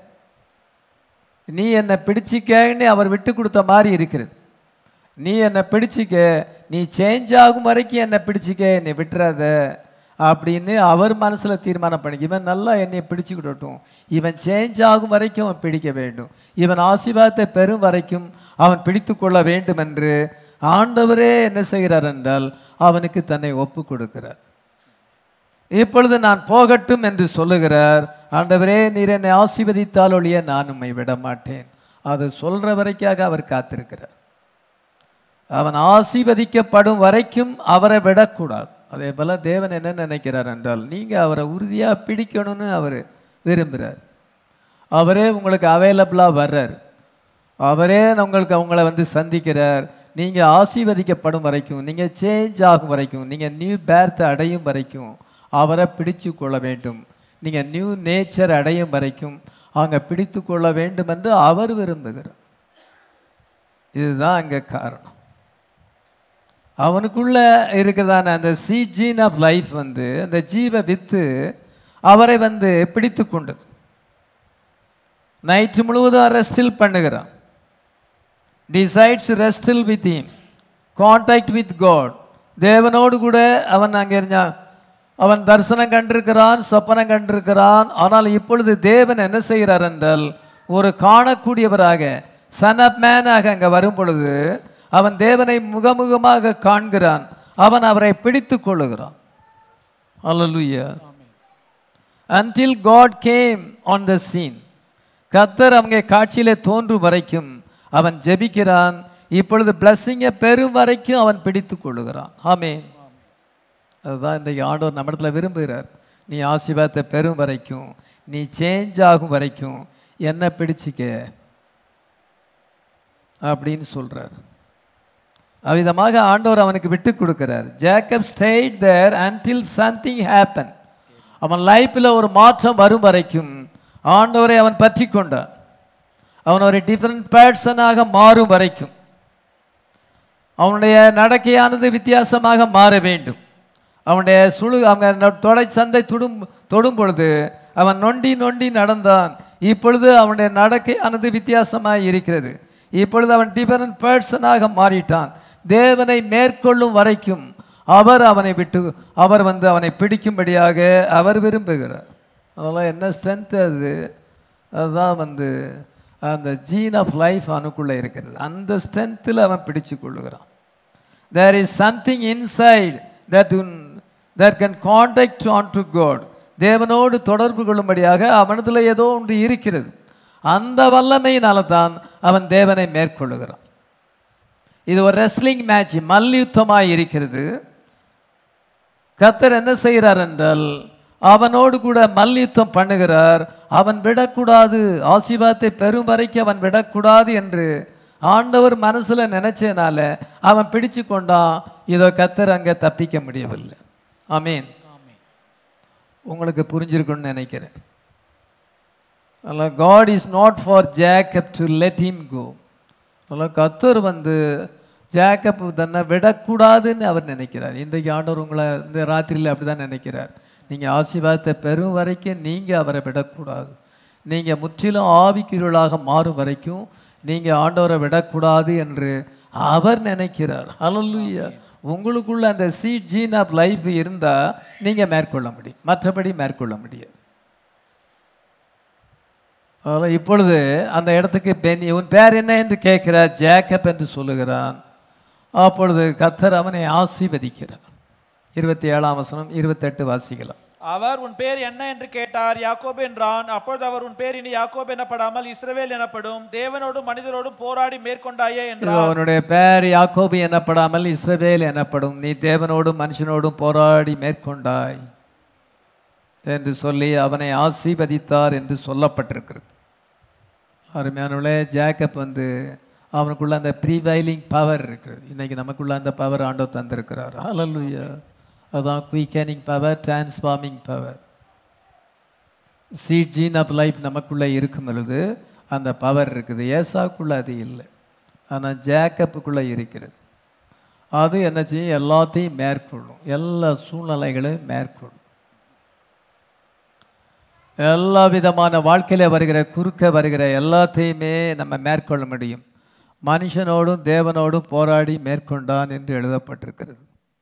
நீ என்னை பிடிச்சிக்கன்னு அவர் விட்டு கொடுத்த மாதிரி இருக்கிறது நீ என்னை பிடிச்சிக்க நீ சேஞ்ச் ஆகும் வரைக்கும் என்னை பிடிச்சிக்க என்னை விட்டுறாத அப்படின்னு அவர் மனசில் தீர்மானம் பண்ணி இவன் நல்லா என்னை பிடிச்சுக்கிடட்டும் இவன் சேஞ்ச் ஆகும் வரைக்கும் அவன் பிடிக்க வேண்டும் இவன் ஆசீர்வாதத்தை பெறும் வரைக்கும் அவன் பிடித்து கொள்ள வேண்டும் என்று ஆண்டவரே என்ன செய்கிறார் என்றால் அவனுக்கு தன்னை ஒப்பு கொடுக்கிறார் இப்பொழுது நான் போகட்டும் என்று சொல்லுகிறார் ஆண்டவரே நீர் என்னை ஆசீர்வதித்தால் ஒழிய நான் உம்மை விட மாட்டேன் அது சொல்ற வரைக்காக அவர் காத்திருக்கிறார் அவன் ஆசீர்வதிக்கப்படும் வரைக்கும் அவரை விடக்கூடாது அதே போல தேவன் என்ன நினைக்கிறார் என்றால் நீங்க அவரை உறுதியா பிடிக்கணும்னு அவர் விரும்புகிறார் அவரே உங்களுக்கு அவைலபிளாக வர்றார் அவரே உங்களுக்கு அவங்கள வந்து சந்திக்கிறார் நீங்கள் ஆசீர்வதிக்கப்படும் வரைக்கும் நீங்கள் சேஞ்ச் ஆகும் வரைக்கும் நீங்கள் நியூ பேர்த் அடையும் வரைக்கும் அவரை பிடிச்சு கொள்ள வேண்டும் நீங்கள் நியூ நேச்சர் அடையும் வரைக்கும் அங்கே பிடித்து கொள்ள வேண்டும் என்று அவர் விரும்புகிறார் இதுதான் அங்கே காரணம் அவனுக்குள்ள இருக்கிறதான அந்த சி ஜீன் ஆஃப் லைஃப் வந்து அந்த ஜீவ வித்து அவரை வந்து பிடித்து கொண்டது நைட்டு முழுவதும் ரெஸ்டில் பண்ணுகிறான் decides wrestle with him contact with God தேவனோடு கூட அவன் அங்கே இருந்தான் அவன் தரிசனம் கண்டிருக்கிறான் சொப்பனம் கண்டிருக்கிறான் ஆனால் இப்பொழுது தேவன் என்ன செய்கிறார் என்றால் ஒரு காணக்கூடியவராக சன் ஆஃப் மேனாக அங்கே வரும் பொழுது அவன் தேவனை முகமுகமாக காண்கிறான் அவன் அவரை பிடித்து கொள்ளுகிறான் அல்லலுயா until God came on the scene கத்தர் அவங்க காட்சியிலே தோன்றும் வரைக்கும் அவன் ஜெபிக்கிறான் இப்பொழுது பிளஸ்ஸிங்கை பெறும் வரைக்கும் அவன் பிடித்து கொள்ளுகிறான் ஆமென் அதுதான் இன்றைக்கு ஆண்டவர் நம்ம இடத்துல விரும்புகிறார் நீ ஆசீர்வாதத்தை பெறும் வரைக்கும் நீ சேஞ்ச் ஆகும் வரைக்கும் என்ன பிடிச்சிக்க அப்படின்னு சொல்றார் அவ்விதமாக ஆண்டவர் அவனுக்கு விட்டு கொடுக்கிறார் Jacob stayed there until something happen அவன் லைஃப்பில் ஒரு மாற்றம் வரும் வரைக்கும் ஆண்டவரை அவன் பற்றி கொண்டான் அவன் ஒரு டிஃப்ரெண்ட் பர்சனாக மாறும் வரைக்கும் அவனுடைய நடக்கையானது வித்தியாசமாக மாற வேண்டும் அவனுடைய சுழு அவங்க தொடை சந்தை தொடும் தொடும் பொழுது அவன் நொண்டி நொண்டி நடந்தான் இப்பொழுது அவனுடைய நடக்கையானது வித்தியாசமாக இருக்கிறது இப்பொழுது அவன் டிஃபரண்ட் பர்சனாக மாறிட்டான் தேவனை மேற்கொள்ளும் வரைக்கும் அவர் அவனை விட்டு அவர் வந்து அவனை பிடிக்கும்படியாக அவர் விரும்புகிறார் அதெல்லாம் என்ன ஸ்ட்ரென்த் அது அதுதான் வந்து அந்த ஜீன் ஆஃப் லைஃப் அவனுக்குள்ளே இருக்கிறது அந்த ஸ்ட்ரென்த்தில் அவன் பிடிச்சு கொள்ளுகிறான் there is something inside that that can contact on to God தேவனோடு தொடர்பு கொள்ளும்படியாக அவனத்தில் ஏதோ ஒன்று இருக்கிறது அந்த வல்லமையினால தான் அவன் தேவனை மேற்கொள்ளுகிறான் இது ஒரு ரெஸ்லிங் மேட்ச் மல்யுத்தமாக இருக்கிறது கத்தர் என்ன செய்கிறார் என்றால் அவனோடு கூட மல்யுத்தம் பண்ணுகிறார் அவன் விடக்கூடாது ஆசீர்வாதத்தை பெறும் வரைக்கும் அவன் விடக்கூடாது என்று ஆண்டவர் மனசுல நினைச்சதுனால அவன் பிடிச்சு கொண்டான் இதோ கத்தர் அங்கே தப்பிக்க முடியவில்லை ஆமீன் உங்களுக்கு புரிஞ்சிருக்குன்னு நினைக்கிறேன் அல்ல God is not for Jacob to let him go அல்ல கத்தர் வந்து ஜேக்கப் தன்னை விடக்கூடாதுன்னு அவர் நினைக்கிறார் இன்றைக்கு ஆண்டவர் உங்களை இந்த ராத்திரியில் அப்படி தான் நினைக்கிறார் நீங்கள் ஆசீர்வாதத்தை பெறும் வரைக்கும் நீங்கள் அவரை விடக்கூடாது நீங்கள் முற்றிலும் ஆவிக்குருளாக மாறும் வரைக்கும் நீங்கள் ஆண்டவரை விடக்கூடாது என்று அவர் நினைக்கிறார் ஹalleluya உங்களுக்குள்ள அந்த சி ஜீன் ஆஃப் லைஃப் இருந்தால் நீங்கள் மேற்கொள்ள முடியும் மற்றபடி மேற்கொள்ள முடியாது அதனால் இப்பொழுது அந்த இடத்துக்கு பெண் உன் பேர் என்ன என்று கேட்கிறார் ஜேக்கப் என்று சொல்லுகிறான் அப்பொழுது கத்தர் அவனை ஆசீர்வதிக்கிறார் இருபத்தி ஏழாம் வசனம் இருபத்தெட்டு வாசிக்கலாம் அவர் உன் பேர் என்ன என்று கேட்டார் யாக்கோபு என்றான் அப்பொழுது அவர் உன் பேர் இனி யாக்கோபு எனப்படாமல் இஸ்ரவேல் எனப்படும் தேவனோடும் மனிதரோடும் போராடி மேற்கொண்டாயே இதோ என்றார் அவனுடைய பெயர் யாக்கோபு எனப்படாமல் இஸ்ரவேல் எனப்படும் நீ தேவனோடும் மனுஷனோடும் போராடி மேற்கொண்டாய் என்று சொல்லி அவனை ஆசீர்வதித்தார் என்று சொல்லப்பட்டிருக்கிறது அருமையானவளே ஜேக்கப் வந்து அவனுக்குள்ள அந்த ப்ரீவைலிங் பவர் இருக்குது இன்னைக்கு நமக்குள்ள அந்த பவர் ஆண்டவர் தந்திருக்கிறார் ஹalleluya அதான் quickening power transforming power seed gene of life நமக்குள்ளே இருக்கும் பொழுது அந்த பவர் இருக்குது ஏசாக்குள்ளே அது இல்லை ஆனால் ஜேக்கப்புக்குள்ளே இருக்கிறது அது என்ன செய்யும் எல்லாத்தையும் மேற்கொள்ளும் எல்லா சூழ்நிலைகளையும் மேற்கொள்ளும் எல்லா விதமான வாழ்க்கையில் வருகிற குறுக்க வருகிற எல்லாத்தையுமே நம்ம மேற்கொள்ள முடியும் மனுஷனோடும் தேவனோடும் போராடி மேற்கொண்டான் என்று எழுதப்பட்டிருக்கிறது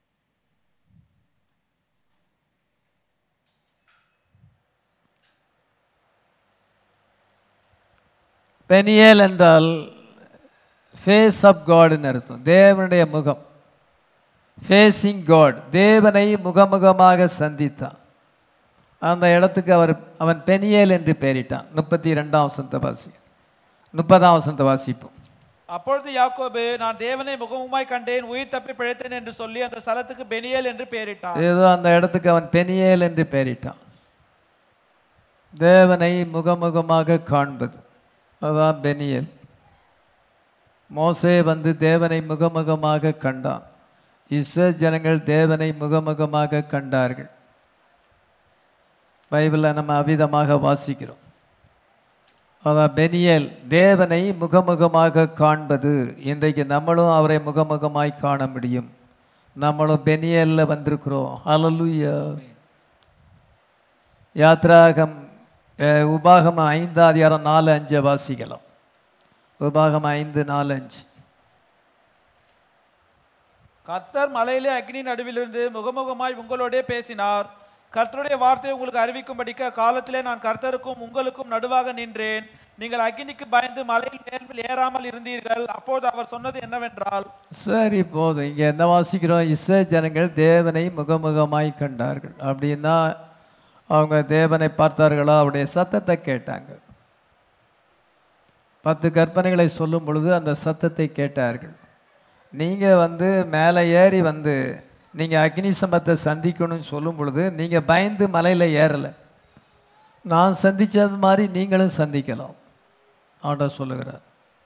பெனியேல் என்றால் ஃபேஸ் ஆஃப் காட்னு அர்த்தம் தேவனுடைய முகம் ஃபேஸிங் காட் தேவனை முகமுகமாக சந்தித்தான் அந்த இடத்துக்கு அவர் அவன் பெனியேல் என்று பெயரிட்டான் முப்பத்தி ரெண்டாம் வசனத்தை வாசி முப்பதாம் வசனத்தை வாசிப்போம் அப்பொழுது யாக்கோபு நான் தேவனை முகமுமாய் கண்டேன் உயிர் தப்பி பிழைத்தேன் என்று சொல்லி அந்த ஸ்தலத்துக்கு பெனியேல் என்று பெயரிட்டான் ஏதோ அந்த இடத்துக்கு அவன் பெனியேல் என்று பெயரிட்டான் தேவனை முகமுகமாக காண்பது அதான் பெனியேல் மோசே வந்து தேவனை முகமுகமாக கண்டான் இஸ்ரேல் ஜனங்கள் தேவனை முகமுகமாக கண்டார்கள் பைபிளில் நம்ம அவிதமாக வாசிக்கிறோம் அதான் பெனியேல் தேவனை முகமுகமாக காண்பது இன்றைக்கு நம்மளும் அவரை முகமுகமாய் காண முடியும் நம்மளும் பெனியேலில் வந்திருக்கிறோம் ஹalleluya யாத்ராகம் அஹ், உபாகமம் ஐந்து அதிகாரம் நாலு அஞ்சை வாசிக்கலாம் உபாகமம் ஐந்து நாலு அஞ்சு கர்த்தர் மலையிலே அக்னி நடுவிலிருந்து முகமுகமாய் உங்களோடே பேசினார் கர்த்தருடைய வார்த்தையை உங்களுக்கு அறிவிக்கும்படிக்க காலத்திலே நான் கர்த்தருக்கும் உங்களுக்கும் நடுவாக நின்றேன் நீங்கள் அக்னிக்கு பயந்து மலையில் மேல் ஏறாமல் இருந்தீர்கள் அப்போது அவர் சொன்னது என்னவென்றால் சரி போதும் இங்கே என்ன வாசிக்கிறோம் இஸ்ரே ஜனங்கள் தேவனை முகமுகமாய் கண்டார்கள் அப்படின்னா அவங்க தேவனை பார்த்தார்களா அவருடைய சத்தத்தை கேட்டாங்க பத்து கற்பனைகளை சொல்லும் பொழுது அந்த சத்தத்தை கேட்டார்கள் நீங்கள் வந்து மேலே ஏறி வந்து நீங்கள் அக்னி சம்பத்தை சந்திக்கணும்னு சொல்லும் பொழுது நீங்கள் பயந்து மலையில் ஏறலை நான் சந்தித்தது மாதிரி நீங்களும் சந்திக்கலாம் ஆண்டவர் சொல்லுகிறார்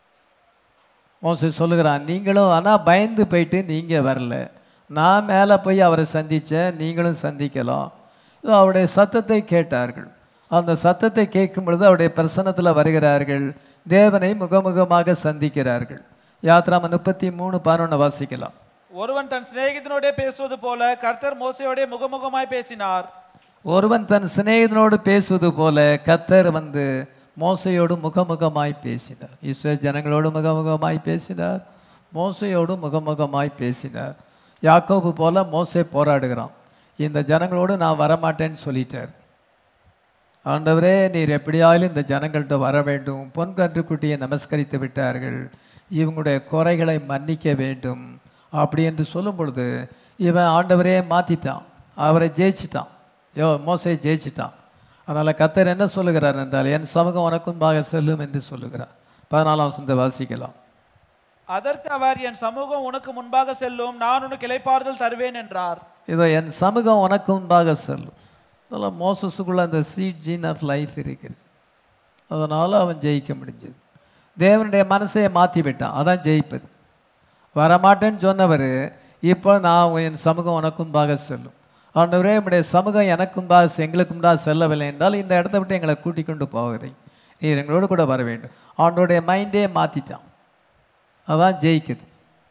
மோசே சொல்லுகிறான் நீங்களும் ஆனால் பயந்து போயிட்டு நீங்கள் வரல நான் மேலே போய் அவரை சந்தித்தேன் நீங்களும் சந்திக்கலாம் இதோ அவருடைய சத்தத்தை கேட்டார்கள் அந்த சத்தத்தை கேட்கும் பொழுது அவருடைய பிரசன்னத்தில் வருகிறார்கள் தேவனை முகமுகமாக சந்திக்கிறார்கள் யாத்ராம முப்பத்தி மூணு பதினொன்று வாசிக்கலாம் ஒருவன் தன் சிநேகிதனோடே பேசுவது போல கர்த்தர் மோசையோடே முகமுகமாய் பேசினார் ஒருவன் தன் சிநேகிதனோடு பேசுவது போல கத்தர் வந்து மோசையோடு முகமுகமாய் பேசினார் இஸ்ரோ ஜனங்களோடு முகமுகமாய் பேசினார் மோசையோடு முகமுகமாய் பேசினார் யாக்கோபு போல மோசே போராடுகிறான் இந்த ஜனங்களோடு நான் வரமாட்டேன்னு சொல்லிட்டார் ஆண்டவரே நீர் எப்படியாலும் இந்த ஜனங்கள்கிட்ட வர வேண்டும் பொன் கன்றுக்குட்டியை நமஸ்கரித்து விட்டார்கள் இவங்களுடைய குறைகளை மன்னிக்க வேண்டும் அப்படி என்று சொல்லும் பொழுது இவன் ஆண்டவரே மாற்றிட்டான் அவரை ஜெயிச்சிட்டான் யோ மோசையை ஜெயிச்சிட்டான் அதனால் கத்தர் என்ன சொல்லுகிறார் என்றால் என் சமூகம் உனக்கும்பாக செல்லும் என்று சொல்லுகிறார் பதினாலாம் சொந்த வாசிக்கலாம் அதற்கு அவர் என் சமூகம் உனக்கு முன்பாக செல்லும் நான் உனக்கு இளைப்பாறுதல் தருவேன் என்றார் இதோ என் சமூகம் உனக்கு முன்பாக செல்லும் அதெல்லாம் மோசஸுக்குள்ள அந்த சீட் ஜீன் ஆஃப் லைஃப் இருக்கிறது அதனால் அவன் ஜெயிக்க முடிஞ்சது தேவனுடைய மனசையை மாற்றி விட்டான் அதான் ஜெயிப்பது வரமாட்டேன்னு சொன்னவர் இப்போ நான் என் சமூகம் உனக்கு முன்பாக செல்லும் ஆண்டவரே நம்முடைய சமூகம் எனக்கு முன்பாக செ- எங்களுக்கு முன்பாக செல்லவில்லை என்றால் இந்த இடத்த விட்டு எங்களை கூட்டிக் கொண்டு போவதை நீர் எங்களோடு கூட வர வேண்டும் அவனுடைய மைண்டே மாற்றிட்டான் அதான் ஜெயிக்குது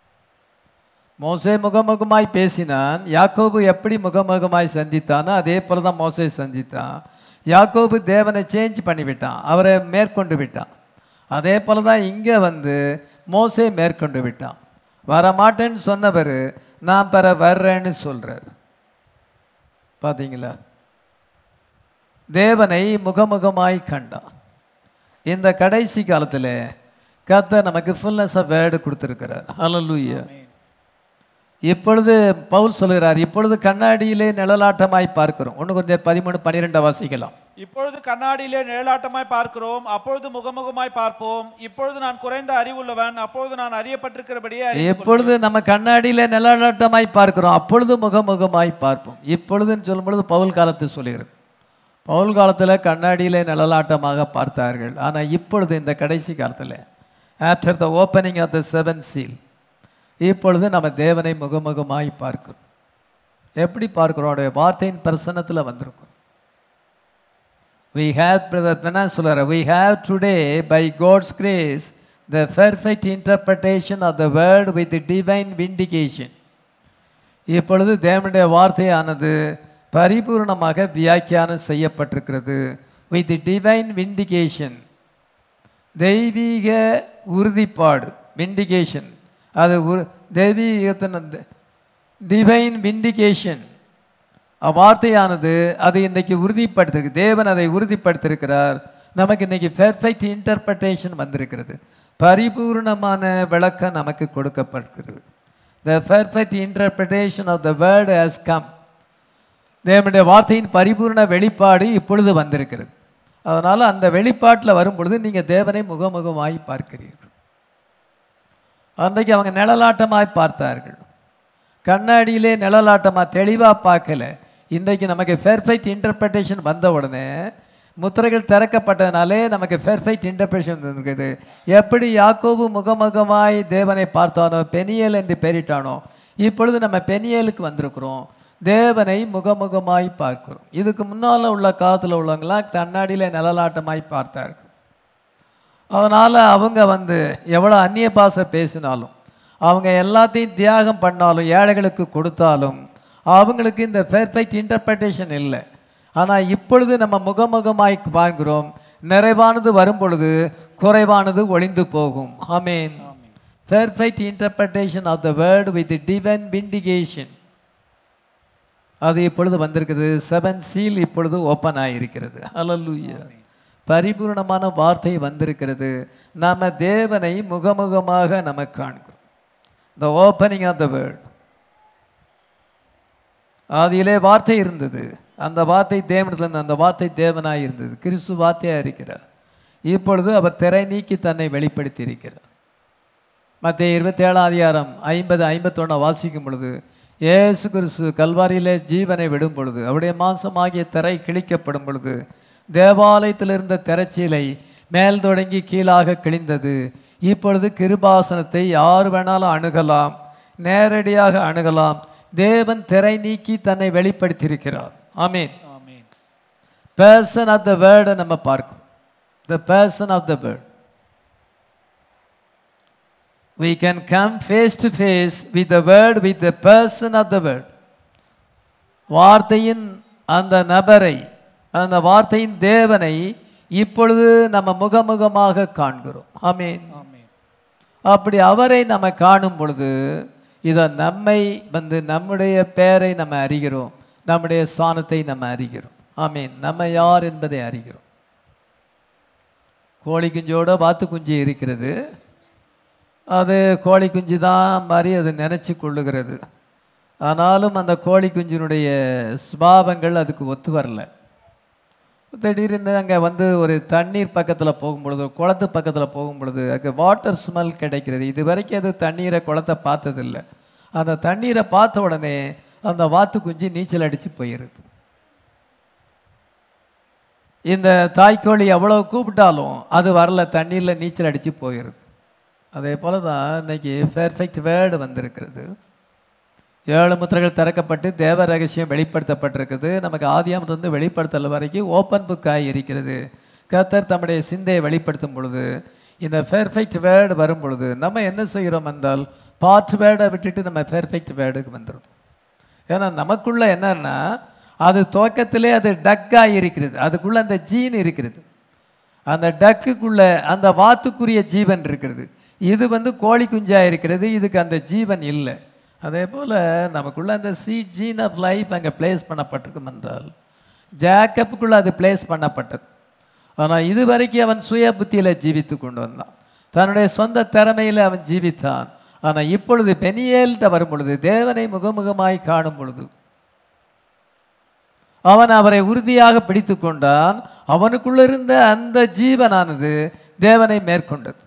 மோசே முகமுகமாய் பேசினான் யாக்கோபு எப்படி முகமுகமாய் சந்தித்தானோ அதே போல தான் மோசே சந்தித்தான் யாக்கோபு தேவனை சேஞ்ச் பண்ணிவிட்டான் அவரை மேற்கொண்டு விட்டான் அதே போல தான் இங்கே வந்து மோசே மேற்கொண்டு விட்டான் வரமாட்டேன்னு சொன்னவர் நான் பெற வர்றேன்னு சொல்கிறார் பார்த்தீங்களா தேவனை முகமுகமாய் கண்டான் இந்த கடைசி காலத்தில் கர்த்தர் நமக்கு ஃபுல்னஸ் ஆஃப் வேர்டு கொடுத்துருக்கிறார் ஹalleluya இப்பொழுது பவுல் சொல்கிறார் இப்பொழுது கண்ணாடியிலே நிழலாட்டமாய் பார்க்கிறோம் ஒன்று கொஞ்சம் பதிமூணு பன்னிரெண்டை வாசிக்கலாம் இப்பொழுது கண்ணாடியிலே நிழலாட்டமாய் பார்க்கிறோம் அப்பொழுது முகமுகமாய் பார்ப்போம் இப்பொழுது நான் குறைந்த அறிவுள்ளவன் அப்பொழுது நான் அறியப்பட்டிருக்கிறபடியே அறிந்து எப்பொழுது நம்ம கண்ணாடியிலே நிழலாட்டமாய் பார்க்கிறோம் அப்பொழுது முகமுகமாய் பார்ப்போம் இப்பொழுதுன்னு சொல்லும் பொழுது பவுல் காலத்தை சொல்லுகிறது பவுல் காலத்தில் கண்ணாடியிலே நிழலாட்டமாக பார்த்தார்கள் ஆனால் இப்பொழுது இந்த கடைசி காலத்தில் after the opening of the seven seal இப்பொழுது நம்ம தேவனை முகமுகமாய் பார்க்கிறோம் எப்படி பார்க்கிறோம் அவருடைய வார்த்தையின் பிரசன்னத்தில் வந்திருக்கும் We have, Brother Penna சொல்றாரு, we have today by God's grace the perfect interpretation of the word with the divine vindication. இப்பொழுது தேவனுடைய வார்த்தையானது பரிபூர்ணமாக வியாக்கியானம் செய்யப்பட்டிருக்கிறது வித் டிவைன் விண்டிகேஷன் தெய்வீக உறுதிப்பாடு விண்டிகேஷன் அது உரு தெய்வீகத்தின் டிவைன் விண்டிகேஷன் அவ்வார்த்தையானது அது இன்னைக்கு உறுதிப்படுத்திருக்கு தேவன் அதை உறுதிப்படுத்தியிருக்கிறார் நமக்கு இன்னைக்கு பெர்ஃபெக்ட் இன்டர்பிரட்டேஷன் வந்திருக்கிறது பரிபூர்ணமான விளக்கம் நமக்கு கொடுக்கப்பட்டிருக்கிறது the perfect interpretation of the word has come தேவனுடைய வார்த்தையின் பரிபூர்ண வெளிப்பாடு இப்பொழுது வந்திருக்கிறது அதனால் அந்த வெளிப்பாட்டில் வரும் பொழுது நீங்கள் தேவனை முகமுகமாய் பார்க்கிறீர்கள் அன்றைக்கு அவங்க நிழலாட்டமாய் பார்த்தார்கள் கண்ணாடியிலே நிழலாட்டமாக தெளிவாக பார்க்கல இன்றைக்கு நமக்கு பெர்ஃபெக்ட் இன்டர்பிரட்டேஷன் வந்த உடனே முத்திரைகள் திறக்கப்பட்டதுனாலே நமக்கு பெர்ஃபெக்ட் இன்டர்பிரேஷன் இருக்குது எப்படி யாக்கோபு முகமுகமாய் தேவனை பார்த்தானோ பெனியல் என்று பெயரிட்டானோ இப்பொழுது நம்ம பெனியலுக்கு வந்திருக்கிறோம் தேவனை முகமுகமாய் பார்க்கிறோம் இதுக்கு முன்னால் உள்ள காலத்தில் உள்ளவங்களாம் கண்ணாடியில் நிழலாட்டமாய் பார்த்தார்கள் அதனால் அவங்க வந்து எவ்வளோ அந்நிய பாஷை பேசினாலும் அவங்க எல்லாத்தையும் தியாகம் பண்ணாலும் ஏழைகளுக்கு கொடுத்தாலும் அவங்களுக்கு இந்த பெர்ஃபெக்ட் இன்டர்பிரட்டேஷன் இல்லை ஆனால் இப்பொழுது நம்ம முகமுகமாய் பார்க்கிறோம் நிறைவானது வரும் பொழுது குறைவானது ஒளிந்து போகும் amen perfect interpretation of the word with divine vindication அது இப்பொழுது வந்திருக்குது செவன் சீல் இப்பொழுது ஓப்பன் ஆகியிருக்கிறது ஹalleluya பரிபூர்ணமான வார்த்தை வந்திருக்கிறது நாம தேவனை முகமுகமாக நம்ம காண்கிறோம் the opening of the word ஆதியிலே வார்த்தை இருந்தது அந்த வார்த்தை தேவனத்தில் இருந்தது அந்த வார்த்தை தேவனாய் இருந்தது கிறிஸ்து வார்த்தையாக இருக்கிறார் இப்பொழுது அவர் திரை நீக்கி தன்னை வெளிப்படுத்தி இருக்கிறார் மத்திய இருபத்தி ஏழாம் அதிகாரம் ஐம்பது ஐம்பத்தொன்னா வாசிக்கும் பொழுது இயேசு கிறிஸ்து கல்வாரியிலே ஜீவனை விடும் பொழுது அவருடைய மாசமாகிய திரை கிழிக்கப்படும் பொழுது தேவாலயத்தில் இருந்த திரைச்சீலை மேல் தொடங்கி கீழாக கிழிந்தது இப்பொழுது கிருபாசனத்தை யார் வேணாலும் அணுகலாம் நேரடியாக அணுகலாம் தேவன் திரை நீக்கி தன்னை வெளிப்படுத்தியிருக்கிறார் ஆமீன் ஆமென் பேர்சன் ஆஃப் த வேர்டை நம்ம பார்க்கிறோம் the person of the word we can come face to face with the word with the person of the word வார்த்தையின் அந்த நபரை அந்த வார்த்தையின் தேவனை இப்பொழுது நம்ம முகமுகமாக காண்கிறோம் ஆமீன் ஆமென் அப்படி அவரை நம்ம காணும் பொழுது இதை நம்மை வந்து நம்முடைய பெயரை நம்ம அறிகிறோம் நம்முடைய ஸ்தானத்தை நம்ம அறிகிறோம் ஆமீன் நம்ம யார் என்பதை அறிகிறோம் கோழி குஞ்சோட வாத்து குஞ்சு இருக்கிறது அது கோழி குஞ்சு தான் மாதிரி அது நினச்சி கொள்ளுகிறது ஆனாலும் அந்த கோழி குஞ்சினுடைய சுபாவங்கள் அதுக்கு ஒத்து வரல திடீர்னு அங்கே வந்து ஒரு தண்ணீர் பக்கத்தில் போகும் பொழுது ஒரு குளத்து பக்கத்தில் போகும் பொழுது அங்கே வாட்டர் ஸ்மெல் கிடைக்கிறது இது வரைக்கும் அது தண்ணீரை குளத்தை பார்த்ததில்ல அந்த தண்ணீரை பார்த்த உடனே அந்த வாத்து குஞ்சு நீச்சல் அடித்து போயிடுது இந்த தாய்க்கோழி எவ்வளோ கூப்பிட்டாலும் அது வரல தண்ணீரில் நீச்சல் அடித்து போயிடுது அதே போல தான் இன்னைக்கு பெர்ஃபெக்ட் வேர்டு வந்திருக்கிறது ஏழு முத்திரைகள் திறக்கப்பட்டு தேவ ரகசியம் வெளிப்படுத்தப்பட்டிருக்குது நமக்கு ஆதியாமத்திலிருந்து வெளிப்படுத்தல் வரைக்கும் ஓப்பன் புக்காய் இருக்கிறது கர்த்தர் தம்முடைய சிந்தையை வெளிப்படுத்தும் பொழுது இந்த பெர்ஃபெக்ட் வேர்டு வரும் பொழுது நம்ம என்ன செய்கிறோம் என்றால் பார்ட் வேர்டை விட்டுட்டு நம்ம பெர்ஃபெக்ட் வேர்டுக்கு வந்துடும் ஏன்னா நமக்குள்ள என்னன்னா அது துவக்கத்திலே அது டக்காக இருக்கிறது அதுக்குள்ள அந்த ஜீன் இருக்கிறது அந்த டக்குக்குள்ள அந்த வாத்துக்குரிய ஜீவன் இருக்கிறது இது வந்து கோழி குஞ்சா இருக்கிறது இதுக்கு அந்த ஜீவன் இல்லை அதே போல் நமக்குள்ள அந்த சீட் ஜீன் ஆஃப் லைஃப் அங்கே பிளேஸ் பண்ணப்பட்டிருக்கும் என்றால் ஜேக்கப்புக்குள்ள அது பிளேஸ் பண்ணப்பட்டது ஆனால் இது வரைக்கும் அவன் சுய புத்தியில் ஜீவித்து கொண்டு வந்தான் தன்னுடைய சொந்த திறமையில் அவன் ஜீவித்தான் ஆனால் இப்பொழுது பெனியேல்கிட்ட வரும் பொழுது தேவனை முகமுகமாய் காணும் பொழுது அவன் அவரை உறுதியாக பிடித்து கொண்டான் அவனுக்குள்ள இருந்த அந்த ஜீவனானது தேவனை மேற்கொண்டது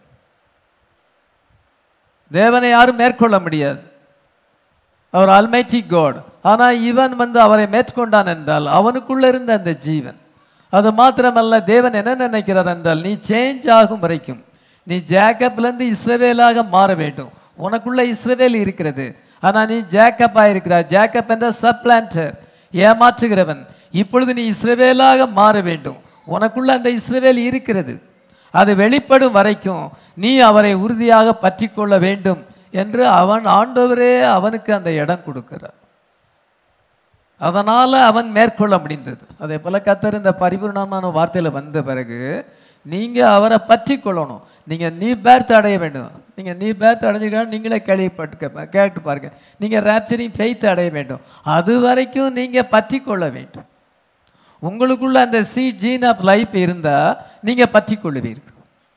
தேவனை யாரும் மேற்கொள்ள முடியாது அவர் அல்மைட்டி காட் ஆனால் இவன் வந்து அவரை மேற்கொண்டான் என்றால் அவனுக்குள்ள இருந்த அந்த ஜீவன் அது மாத்திரமல்ல தேவன் என்ன நினைக்கிறார் என்றால் நீ சேஞ்ச் ஆகும் வரைக்கும் நீ ஜேக்கப்லேருந்து இஸ்ரவேலாக மாற வேண்டும் உனக்குள்ள இஸ்ரவேல் இருக்கிறது ஆனால் நீ ஜேக்கப்பாக இருக்கிறாய் ஜேக்கப் என்ற சப்ளான்டர் ஏமாற்றுகிறவன் இப்பொழுது நீ இஸ்ரவேலாக மாற வேண்டும் உனக்குள்ள அந்த இஸ்ரவேல் இருக்கிறது அது வெளிப்படும் வரைக்கும் நீ அவரை உறுதியாக பற்றி கொள்ள வேண்டும் என்று அவன் ஆண்டவரே அவனுக்கு அந்த இடம் கொடுக்கிறார் அதனால் அவன் மேற்கொள்ள முடிந்தது அதே போல் கத்தர் இந்த பரிபூர்ணமான வார்த்தையில் வந்த பிறகு நீங்கள் அவரை பற்றி கொள்ளணும் நீங்கள் நீ பேர்த் அடைய வேண்டும் நீங்கள் நீ பேர்த் அடைஞ்சிக்கா நீங்களே கேள்விப்பட்டு கேட்டு பாருங்க நீங்கள் ரேப்சரிங் ஃபெய்த் அடைய வேண்டும் அது வரைக்கும் நீங்கள் பற்றி கொள்ள வேண்டும் உங்களுக்குள்ள அந்த சி ஜீன் ஆஃப் லைஃப் இருந்தால் நீங்கள் பற்றி கொள்ளுவீர்கள்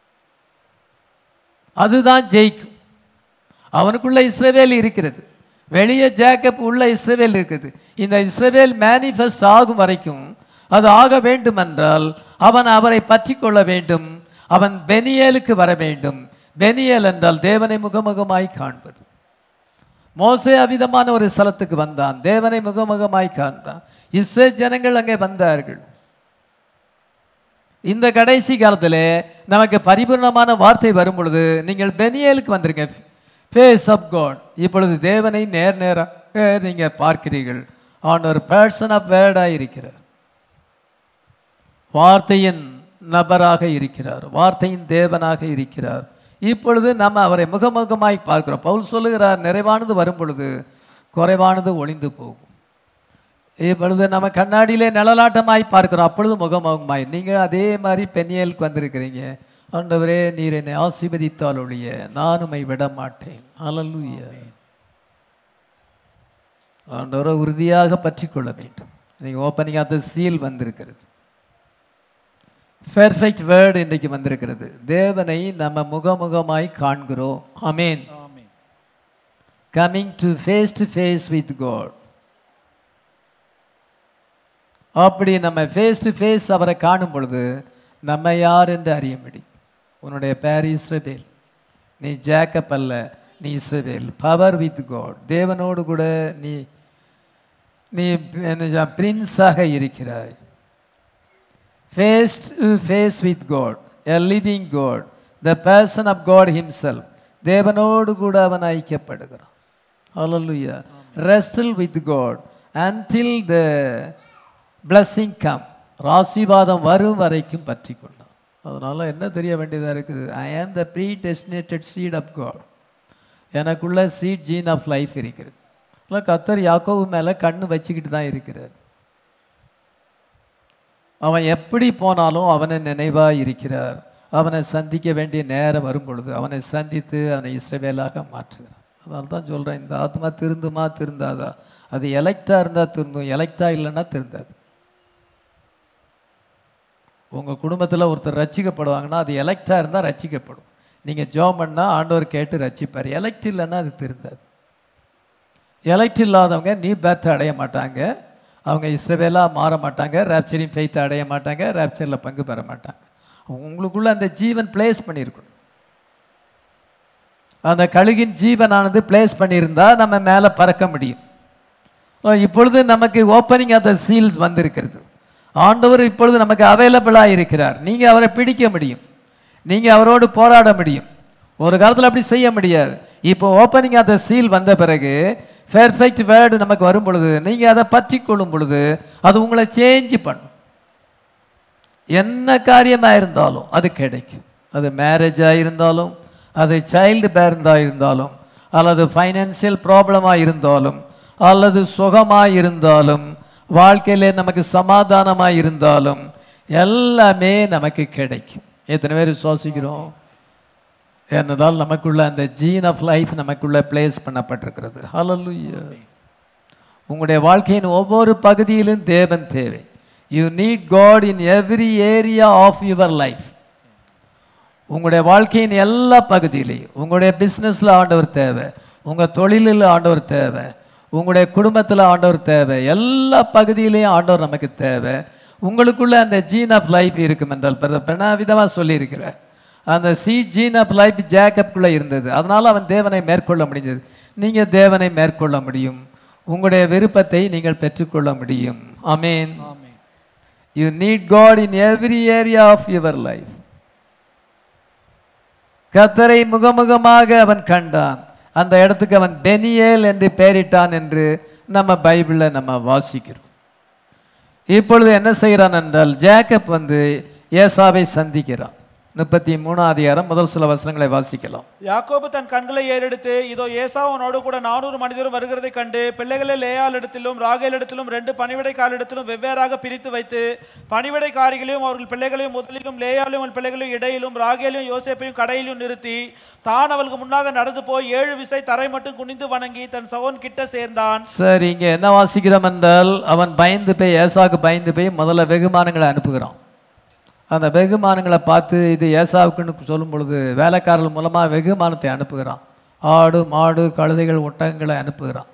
அதுதான் ஜெயிக்கும் அவனுக்குள்ள இஸ்ரவேல் இருக்கிறது வெளியே ஜேக்கப் உள்ள இஸ்ரவேல் இருக்குது இந்த இஸ்ரவேல் மேனிஃபெஸ்ட் ஆகும் வரைக்கும் அது ஆக வேண்டும் என்றால் அவன் அவரை பற்றி கொள்ள வேண்டும் அவன் பெனியேலுக்கு வர வேண்டும் பெனியேல் என்றால் தேவனை முகமுகமாய் காண்பது மோசே அவிதமான ஒரு ஸ்தலத்துக்கு வந்தான் தேவனை முகமுகமாய் காண்பான் இஸ்ரே ஜனங்கள் அங்கே வந்தார்கள் இந்த கடைசி காலத்தில் நமக்கு பரிபூர்ணமான வார்த்தை வரும் பொழுது நீங்கள் பெனியேலுக்கு வந்துருங்க ஃபேஸ் ஆஃப் காட் இப்பொழுது தேவனை நேர் நேராக நீங்கள் பார்க்கிறீர்கள் ஆன் ஒரு பர்சன் ஆஃப் வேர்டாக இருக்கிறார் வார்த்தையின் நபராக இருக்கிறார் வார்த்தையின் தேவனாக இருக்கிறார் இப்பொழுது நம்ம அவரை முகமுகமாய் பார்க்கிறோம் பவுல் சொல்லுகிறார் நிறைவானது வரும் பொழுது குறைவானது ஒளிந்து போகும் இப்பொழுது நம்ம கண்ணாடியிலே நிழலாட்டமாய் பார்க்கிறோம் அப்பொழுது முகமுகமாய் நீங்கள் அதே மாதிரி பெண்ணியலுக்கு வந்திருக்கிறீங்க ஆண்டவரே நீர் என்னை ஆசீர்வதித்தால் ஒழிய நான் உம்மை விட மாட்டேன் அல்லூயா ஆண்டவரை உறுதியாக பற்றி கொள்ள வேண்டும் நீங்கள் ஓப்பனிங் ஆஃப் த சீல் வந்திருக்கிறது பெர்ஃபெக்ட் வேர்டு இன்றைக்கு வந்திருக்கிறது தேவனை நம்ம முகமுகமாய் காண்கிறோம் amen amen coming to face to face with God அப்படி நம்ம ஃபேஸ் டு ஃபேஸ் அவரை காணும் பொழுது நம்ம யார் என்று அறிய முடியும் உன்னுடைய பேர் இஸ்ரவேல் நீ ஜேக்கப் அல்ல நீ இஸ்ரவேல் பவர் வித் காட் தேவனோடு கூட நீ நீ பிரின்ஸாக இருக்கிறாய் face to face with God a living God the person of God himself தேவனோடு கூட அவன் ஐக்கியப்படுகிறான் Hallelujah. Wrestle with God until the blessing come. ஆசீர்வாதம் வரும் வரைக்கும் பற்றி கொண்டான் அதனால என்ன தெரிய வேண்டியதாக இருக்குது I am the predestinated seed of God எனக்குள்ள சீட் ஜீன் ஆஃப் லைஃப் இருக்கிறது இல்லை கத்தர் யாக்கோவு மேலே கண்ணு வச்சுக்கிட்டு தான் இருக்கிறார் அவன் எப்படி போனாலும் அவனை நினைவாக இருக்கிறார் அவனை சந்திக்க வேண்டிய நேரம் வரும் பொழுது அவனை சந்தித்து அவனை இஸ்ரவேலாக மாற்றுகிறான் அதனால தான் சொல்கிறேன் இந்த ஆத்மா திருந்துமா திருந்தாதா அது எலெக்டாக இருந்தால் திருந்தும் எலெக்டா இல்லைன்னா திருந்தாது உங்கள் குடும்பத்தில் ஒருத்தர் ரட்சிக்கப்படுவாங்கன்னா அது எலெக்டாக இருந்தால் ரட்சிக்கப்படும் நீங்கள் ஜோம் பண்ணால் ஆண்டவர் கேட்டு ரட்சிப்பார் எலெக்ட் இல்லைன்னா அது திருந்தாது எலெக்ட் இல்லாதவங்க நீ பேர்த்தை அடைய மாட்டாங்க அவங்க இஸ்ரவேலாக மாற மாட்டாங்க ரேப்சரின் ஃபெய்த்தை அடைய மாட்டாங்க ரேப்சரில் பங்கு பெற மாட்டாங்க உங்களுக்குள்ள அந்த ஜீவன் பிளேஸ் பண்ணியிருக்கணும் அந்த கழுகின் ஜீவனானது பிளேஸ் பண்ணியிருந்தா நம்ம மேலே பறக்க முடியும் அஹ் இப்பொழுது நமக்கு ஓப்பனிங் ஆஃப் த சீல்ஸ் வந்திருக்கிறது ஆண்டவர் இப்பொழுது நமக்கு அவைலபிளாக இருக்கிறார் நீங்கள் அவரை பிடிக்க முடியும் நீங்கள் அவரோடு போராட முடியும் ஒரு காலத்தில் அப்படி செய்ய முடியாது இப்போ ஓப்பனிங் ஆஃப் த சீல் வந்த பிறகு பெர்ஃபெக்ட் வேர்டு நமக்கு வரும் பொழுது நீங்கள் அதை பற்றி கொள்ளும் பொழுது அது உங்களை சேஞ்ச் பண்ணும் என்ன காரியமாக இருந்தாலும் அது கிடைக்கும் அது மேரேஜாக இருந்தாலும் அது சைல்டு பேரண்டாக இருந்தாலும் அல்லது ஃபைனான்சியல் ப்ராப்ளமாக இருந்தாலும் அல்லது சுகமாக இருந்தாலும் வாழ்க்கையிலே நமக்கு சமாதானமாக இருந்தாலும் எல்லாமே நமக்கு கிடைக்கும் எத்தனை பேர் சுவாசிக்கிறோம் என்னதால் நமக்குள்ள அந்த ஜீன் ஆஃப் லைஃப் நமக்குள்ள பிளேஸ் பண்ணப்பட்டிருக்கிறது ஹalleluya உங்களுடைய வாழ்க்கையின் ஒவ்வொரு பகுதியிலும் தேவன் தேவை you need God in every area of your life உங்களுடைய வாழ்க்கையின் எல்லா பகுதியிலையும் உங்களுடைய பிஸ்னஸில் ஆண்டவர் தேவை உங்கள் தொழிலில் ஆண்டவர் தேவை உங்களுடைய குடும்பத்தில் ஆண்டவர் தேவை எல்லா பகுதியிலையும் ஆண்டவர் நமக்கு தேவை உங்களுக்குள்ள அந்த ஜீன் ஆஃப் லைஃப் இருக்கும் என்றால் பிரணாவிதமாக சொல்லியிருக்கிறார் அந்த சி ஜீன் ஆஃப் லைஃப் ஜேக்கப்குள்ளே இருந்தது அதனால் அவன் தேவனை மேற்கொள்ள முடிஞ்சது நீங்கள் தேவனை மேற்கொள்ள முடியும் உங்களுடைய விருப்பத்தை நீங்கள் பெற்றுக்கொள்ள முடியும் amen amen you need God in every area of your life கத்தரை முகமுகமாக அவன் கண்டான் அந்த இடத்துக்கு அவன் பெனியேல் என்று பெயரிட்டான் என்று நம்ம பைபிளில் நம்ம வாசிக்கிறோம் இப்பொழுது என்ன செய்கிறான் என்றால் ஜேக்கப் வந்து ஏசாவை சந்திக்கிறான் முப்பத்தி மூணாம் அதிகாரம் முதல் சில வசனங்களை வாசிக்கலாம் யாக்கோபு தன் கண்களை ஏறெடுத்து இதோ ஏசாவனோடு கூட நானூறு மனிதரும் வருகிறதைக் கண்டு பிள்ளைகளை லேயால் இடத்திலும் ராகேல் இடத்திலும் ரெண்டு பணிவிடை காலிடத்திலும் வெவ்வேறாக பிரித்து வைத்து பணிவிடை காரிகளையும் அவர்கள் பிள்ளைகளையும் முதலிலும் லேயாலையும் அவள் பிள்ளைகளையும் இடையிலும் ராகேலையும் யோசேப்பையும் கடையிலும் நிறுத்தி தான் அவளுக்கு முன்னாக நடந்து போய் ஏழு விசை தரை மட்டும் குனிந்து வணங்கி தன் சகோன் கிட்ட சேர்ந்தான் சரி இங்கே என்ன வாசிக்கிறோம் என்றால் அவன் பயந்து போய் ஏசாவுக்கு பயந்து போய் முதல்ல வெகுமானங்களை அனுப்புகிறான் அந்த வெகுமானங்களை பார்த்து இது ஏசாவுக்குன்னு சொல்லும் பொழுது வேலைக்காரர்கள் மூலமாக வெகுமானத்தை அனுப்புகிறான் ஆடு மாடு கழுதைகள் ஒட்டகங்களை அனுப்புகிறான்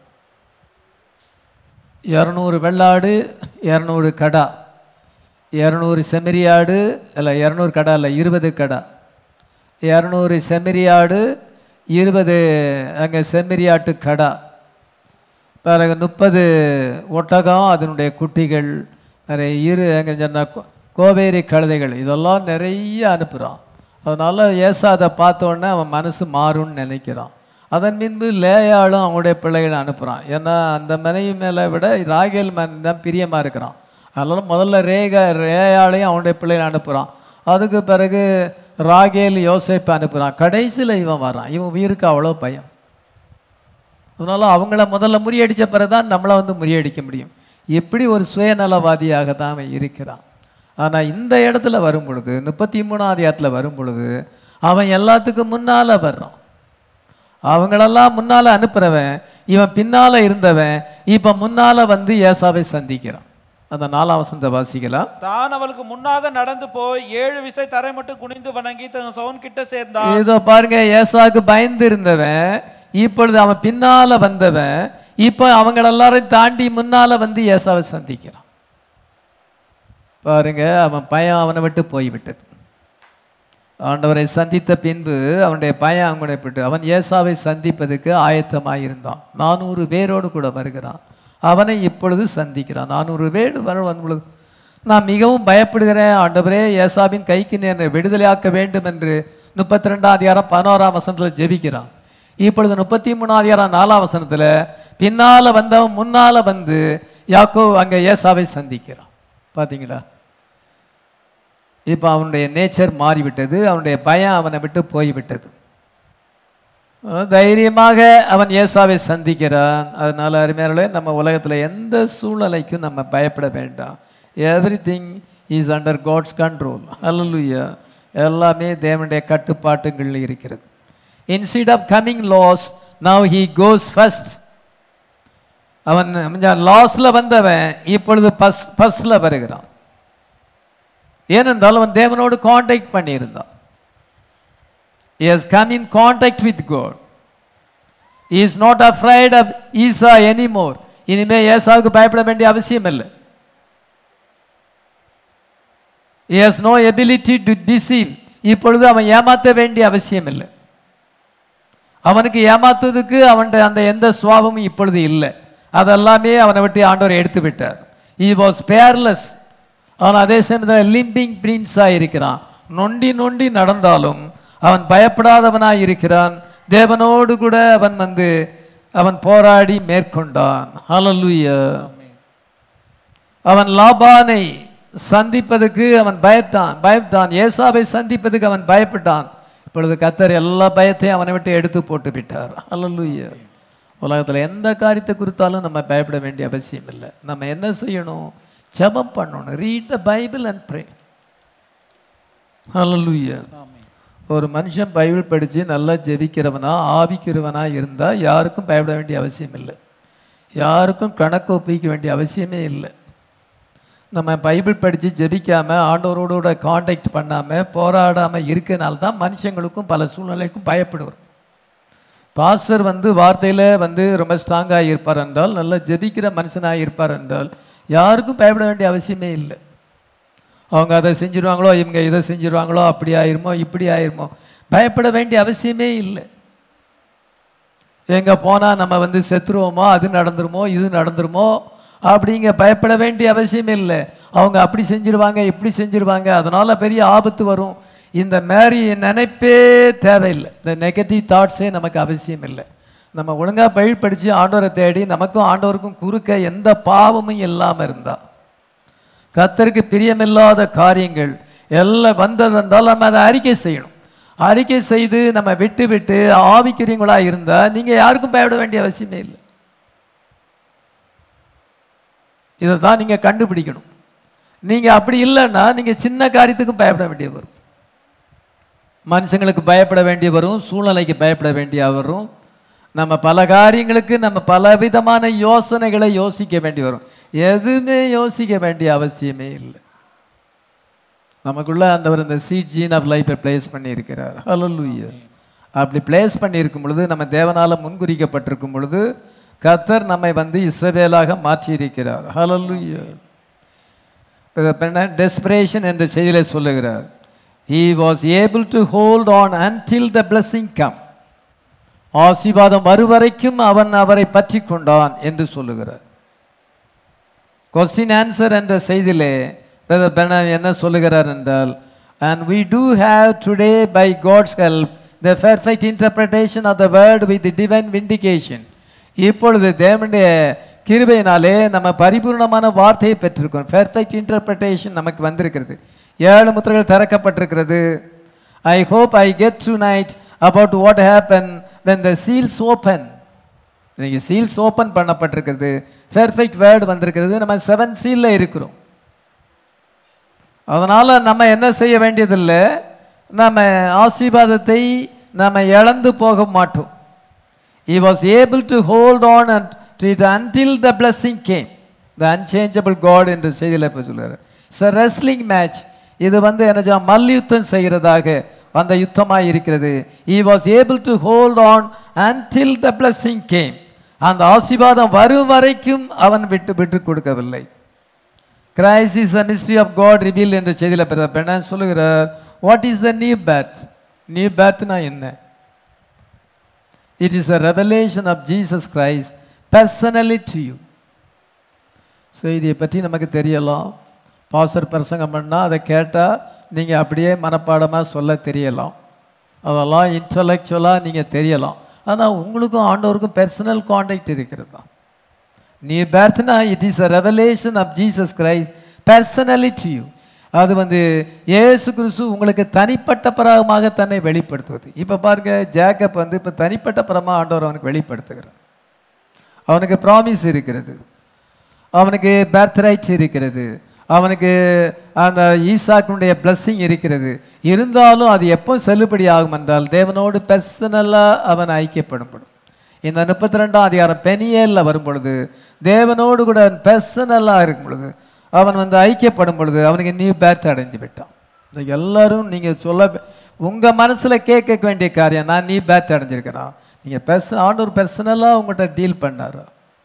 இரநூறு வெள்ளாடு இரநூறு கடா இரநூறு செம்மறியாடு இல்லை இரநூறு கடா இல்லை இருபது கடா இரநூறு செம்மறியாடு இருபது அங்கே செம்மறியாட்டு கடா பிறகு முப்பது ஒட்டகம் அதனுடைய குட்டிகள் நிறைய இரு அங்கே சொன்ன கோ- கோவேரி கழுதைகள் இதெல்லாம் நிறைய அனுப்புகிறான் அதனால் ஏசா அதை பார்த்த உடனே அவன் மனசு மாறும்னு நினைக்கிறான் அதன் பின்பு லேயாளும் அவனுடைய பிள்ளைகளை அனுப்புகிறான் ஏன்னா அந்த மனைவி மேலே விட ராகேல் மன் தான் பிரியமாக இருக்கிறான் அதனால் முதல்ல ரேக ரேயாளையும் அவனுடைய பிள்ளைகளை அனுப்புகிறான் அதுக்கு பிறகு ராகேல் யோசேப்பு அனுப்புகிறான் கடைசியில் இவன் வரான் இவன் உயிருக்கு அவ்வளோ பயம் அதனால அவங்கள முதல்ல முறியடித்த பிறகு தான் நம்மளை வந்து முறியடிக்க முடியும் எப்படி ஒரு சுயநலவாதியாக தான் அவன் இருக்கிறான் ஆனால் இந்த இடத்துல வரும் பொழுது முப்பத்தி மூணாவது இடத்துல வரும் பொழுது அவன் எல்லாத்துக்கும் முன்னால் வர்றான் அவங்களெல்லாம் முன்னால் அனுப்புகிறவன் இவன் பின்னால் இருந்தவன் இப்போ முன்னால் வந்து ஏசாவை சந்திக்கிறான் அந்த நாலாம் வசந்த வாசிக்கலாம் தான் அவளுக்கு முன்னாக நடந்து போய் ஏழு விசை தரை மட்டும் குனிந்து வணங்கி தன் சவுன் கிட்ட சேர்ந்தான் இதோ பாருங்க ஏசாவுக்கு பயந்து இருந்தவன் இப்பொழுது அவன் பின்னால வந்தவன் இப்போ அவங்க எல்லாரையும் தாண்டி முன்னால வந்து ஏசாவை சந்திக்கிறான் பாருங்க அவன் பயம் அவனை விட்டு போய்விட்டது ஆண்டவரை சந்தித்த பின்பு அவனுடைய பயம் அவனுடைய விட்டு அவன் ஏசாவை சந்திப்பதற்கு ஆயத்தமாக இருந்தான் நானூறு பேரோடு கூட வருகிறான் அவனை இப்பொழுது சந்திக்கிறான் நானூறு பேர் வர வரும் பொழுது நான் மிகவும் பயப்படுகிறேன் ஆண்டவரே ஏசாவின் கைக்கு என்னை விடுதலையாக்க வேண்டும் என்று முப்பத்தி ரெண்டாம் அதிகாரம் பதினோராம் வசனத்தில் ஜெபிக்கிறான் இப்பொழுது முப்பத்தி மூணாம் அதிகாரம் நாலாம் வசனத்தில் பின்னால வந்தவன் முன்னால வந்து யாக்கோ அங்கே ஏசாவை சந்திக்கிறான் பார்த்தீங்களா இப்போ அவனுடைய நேச்சர் மாறிவிட்டது அவனுடைய பயம் அவனை விட்டு போய்விட்டது அஹ் தைரியமாக அவன் ஏசாவை சந்திக்கிறான் அதனால அருமையாளே நம்ம உலகத்தில் எந்த சூழ்நிலைக்கும் நம்ம பயப்பட வேண்டாம் everything is under God's control அல்லலுயா எல்லாமே தேவனுடைய கட்டுப்பாட்டுகள் இருக்கிறது instead of coming last now he goes first அவன் லாஸில் வந்தவன் இப்பொழுது பஸ் ஃபர்ஸ்டில் வருகிறான் ஏனென்றால் அவன் தேவனோடு காண்டாக்ட் பண்ணியிருந்தான் He has come in contact with God. He is not afraid of Esau anymore. இனிமே ஏசாவுக்கு பயப்பட வேண்டிய அவசியம் இல்லை He has no ability to deceive. இப்பொழுது அவன் ஏமாற்ற வேண்டிய அவசியம் இல்லை அவனுக்கு ஏமாத்துவதற்கு அவன்கிட்ட அந்த எந்த சுவாபமும் இப்பொழுது இல்லை அதெல்லாமே அவனை விட்டு ஆண்டவர் எடுத்து விட்டார் he was peerless அவன் அதே சமயத்தில் லிம்பிங் பிரின்ஸாக இருக்கிறான் நொண்டி நொண்டி நடந்தாலும் அவன் பயப்படாதவனாய் இருக்கிறான் தேவனோடு கூட அவன் வந்து அவன் போராடி மேற்கொண்டான் ஹalleluya அவன் லாபானை சந்திப்பதற்கு அவன் பயத்தான் பயத்தான் ஏசாவை சந்திப்பதற்கு அவன் பயப்பட்டான் இப்பொழுது கத்தர் எல்லா பயத்தையும் அவனை விட்டு எடுத்து போட்டு விட்டார் ஹalleluya உலகத்தில் எந்த காரியத்தை குறித்தாலும் நம்ம பயப்பட வேண்டிய அவசியம் இல்லை நம்ம என்ன செய்யணும் ஜெபம் பண்ணணும் read the Bible and pray ஹalleluya ஒரு மனுஷன் பைபிள் படித்து நல்லா ஜெபிக்கிறவனா ஆவிக்கிறவனா இருந்தால் யாருக்கும் பயப்பட வேண்டிய அவசியம் இல்லை யாருக்கும் கணக்கு ஒப்பிக்க வேண்டிய அவசியமே இல்லை நம்ம பைபிள் படித்து ஜெபிக்காமல் ஆண்டவரோட காண்டாக்ட் பண்ணாமல் போராடாமல் இருக்கனால தான் மனுஷங்களுக்கும் பல சூழ்நிலைக்கும் பயப்படுவார் பாஸ்டர் வந்து வார்த்தையில் வந்து ரொம்ப ஸ்ட்ராங்காக இருப்பார் என்றால் நல்லா ஜெபிக்கிற மனுஷனாக இருப்பார் என்றால் யாருக்கும் பயப்பட வேண்டிய அவசியமே இல்லை அவங்க அதை செஞ்சிருவாங்களோ இவங்க இதை செஞ்சிருவாங்களோ அப்படி ஆயிருமோ இப்படி ஆயிருமோ பயப்பட வேண்டிய அவசியமே இல்லை எங்கே போனால் நம்ம வந்து செத்துருவோமோ அது நடந்துருமோ இது நடந்துருமோ அப்படிங்க பயப்பட வேண்டிய அவசியம் இல்லை அவங்க அப்படி செஞ்சிருவாங்க இப்படி செஞ்சிருவாங்க அதனால் பெரிய ஆபத்து வரும் இந்த மாதிரி நினைப்பே தேவையில்லை இந்த நெகட்டிவ் தாட்ஸே நமக்கு அவசியம் இல்லை நம்ம ஒழுங்காக பயிர் படித்து ஆண்டவரை தேடி நமக்கும் ஆண்டவருக்கும் குறுக்க எந்த பாவமும் இல்லாமல் இருந்தா கத்தருக்கு பிரியமில்லாத காரியங்கள் எல்லாம் வந்ததென்றால் நம்ம அதை அறிக்கை செய்யணும் அறிக்கை செய்து நம்ம விட்டு விட்டு ஆவிக்கிறீங்களா இருந்தால் நீங்கள் யாருக்கும் பயப்பட வேண்டிய அவசியமே இல்லை இதை தான் நீங்கள் கண்டுபிடிக்கணும் நீங்கள் அப்படி இல்லைன்னா நீங்கள் சின்ன காரியத்துக்கும் பயப்பட வேண்டிய வரும் மனுஷங்களுக்கு பயப்பட வேண்டிய வரும் சூழ்நிலைக்கு பயப்பட வேண்டிய வரும் நம்ம பல காரியங்களுக்கு நம்ம பல விதமான யோசனைகளை யோசிக்க வேண்டி வரும் எதுவுமே யோசிக்க வேண்டிய அவசியமே இல்லை நமக்குள்ள ஆண்டவர் இந்த சீட் ஜீன் ஆஃப் லைஃப்பை பிளேஸ் பண்ணியிருக்கிறார் ஹalleluya அப்படி பிளேஸ் பண்ணியிருக்கும் பொழுது நம்ம தேவனால முன்குறிக்கப்பட்டிருக்கும் பொழுது கத்தர் நம்மை வந்து இஸ்ரவேலாக மாற்றியிருக்கிறார் ஹalleluya டெஸ்பிரேஷன் என்ற செய்தியில சொல்லுகிறார் he was able to hold on until the blessing come ஆசீர்வாதம் வருவரைக்கும் அவன் அவரை பற்றி கொண்டான் என்று சொல்லுகிறார் கொஸ்டின் ஆன்சர் என்ற செய்தியிலே பிரதர் பெர்னான் என்ன சொல்லுகிறார் என்றால் and we do have today by God's help the perfect interpretation of the word with the divine vindication இப்பொழுது தேவனுடைய கிருபையினாலே நம்ம பரிபூர்ணமான வார்த்தையை பெற்றிருக்கோம் பெர்ஃபெக்ட் இன்டர்பிரட்டேஷன் நமக்கு வந்திருக்கிறது ஏழு முத்திரைகள் திறக்கப்பட்டிருக்கிறது I hope I get tonight about what happen when the seals open இன்னைக்கு சீல்ஸ் ஓப்பன் பண்ணப்பட்டிருக்கிறது பெர்ஃபெக்ட் வேர்டு வந்திருக்கிறது நம்ம செவன் சீலில் இருக்கிறோம் அதனால் நம்ம என்ன செய்ய வேண்டியதில்லை நம்ம ஆசீர்வாதத்தை நம்ம இழந்து போக மாட்டோம் he was able to hold on and to it until the blessing came the unchangeable god என்று செய்தியில் இப்போ சொல்லுறாரு இட்ஸ் a wrestling match இது வந்து என்ன மல்யுத்தம் செய்கிறதாக அந்த யுத்தமாக இருக்கிறது he was able to hold on until the blessing came அந்த ஆசீர்வாதம் வரும் வரைக்கும் அவன் விட்டு விட்டு கொடுக்கவில்லை Christ is the mystery of God reveal என்ற செய்தியில் பெண்ண சொல்லுகிறார் what is the new birth new பேர்த்னா என்ன it is a revelation of Jesus Christ personally to you so இதை பற்றி நமக்கு தெரியலாம் பாசர் பிரசங்கம் பண்ணால் அதை கேட்டால் நீங்கள் அப்படியே மனப்பாடமாக சொல்ல தெரியலாம் அதெல்லாம் இன்டலெக்சுவலாக நீங்கள் தெரியலாம் ஆனால் உங்களுக்கும் ஆண்டவருக்கும் பர்சனல் காண்டாக்ட் இருக்கிறது தான் நீ பேர்த்னா it is a revelation of Jesus Christ personally to you அது வந்து இயேசு கிறிஸ்து உங்களுக்கு தனிப்பட்ட பரமாக தன்னை வெளிப்படுத்துவது இப்போ பாருங்க ஜேக்கப் வந்து இப்போ தனிப்பட்ட பரமாக ஆண்டவர் அவனுக்கு வெளிப்படுத்துகிறார் அவனுக்கு ப்ராமிஸ் இருக்கிறது அவனுக்கு பேர்த் ரைட்ஸ் இருக்கிறது அவனுக்கு அந்த ஈசாக்கினுடைய பிளஸ்ஸிங் இருக்கிறது இருந்தாலும் அது எப்போ செல்லுபடி ஆகும் என்றால் தேவனோடு பர்சனலாக அவன் ஐக்கியப்படும் இந்த முப்பத்தி ரெண்டாம் அதிகாரம் பெனியேலில் வரும் பொழுது தேவனோடு கூட பர்சனலாக இருக்கும் பொழுது அவன் வந்து ஐக்கியப்படும் பொழுது அவனுக்கு நியூ பேர்த் அடைஞ்சு விட்டான் இந்த எல்லாரும் நீங்கள் சொல்ல உங்கள் மனசில் கேட்க வேண்டிய காரியம் நான் நீ பேர்த் அடைஞ்சிருக்கிறான் நீங்கள் பெர்ச ஆண்டவர் பர்சனலாக உங்கள்கிட்ட டீல் பண்ணாரா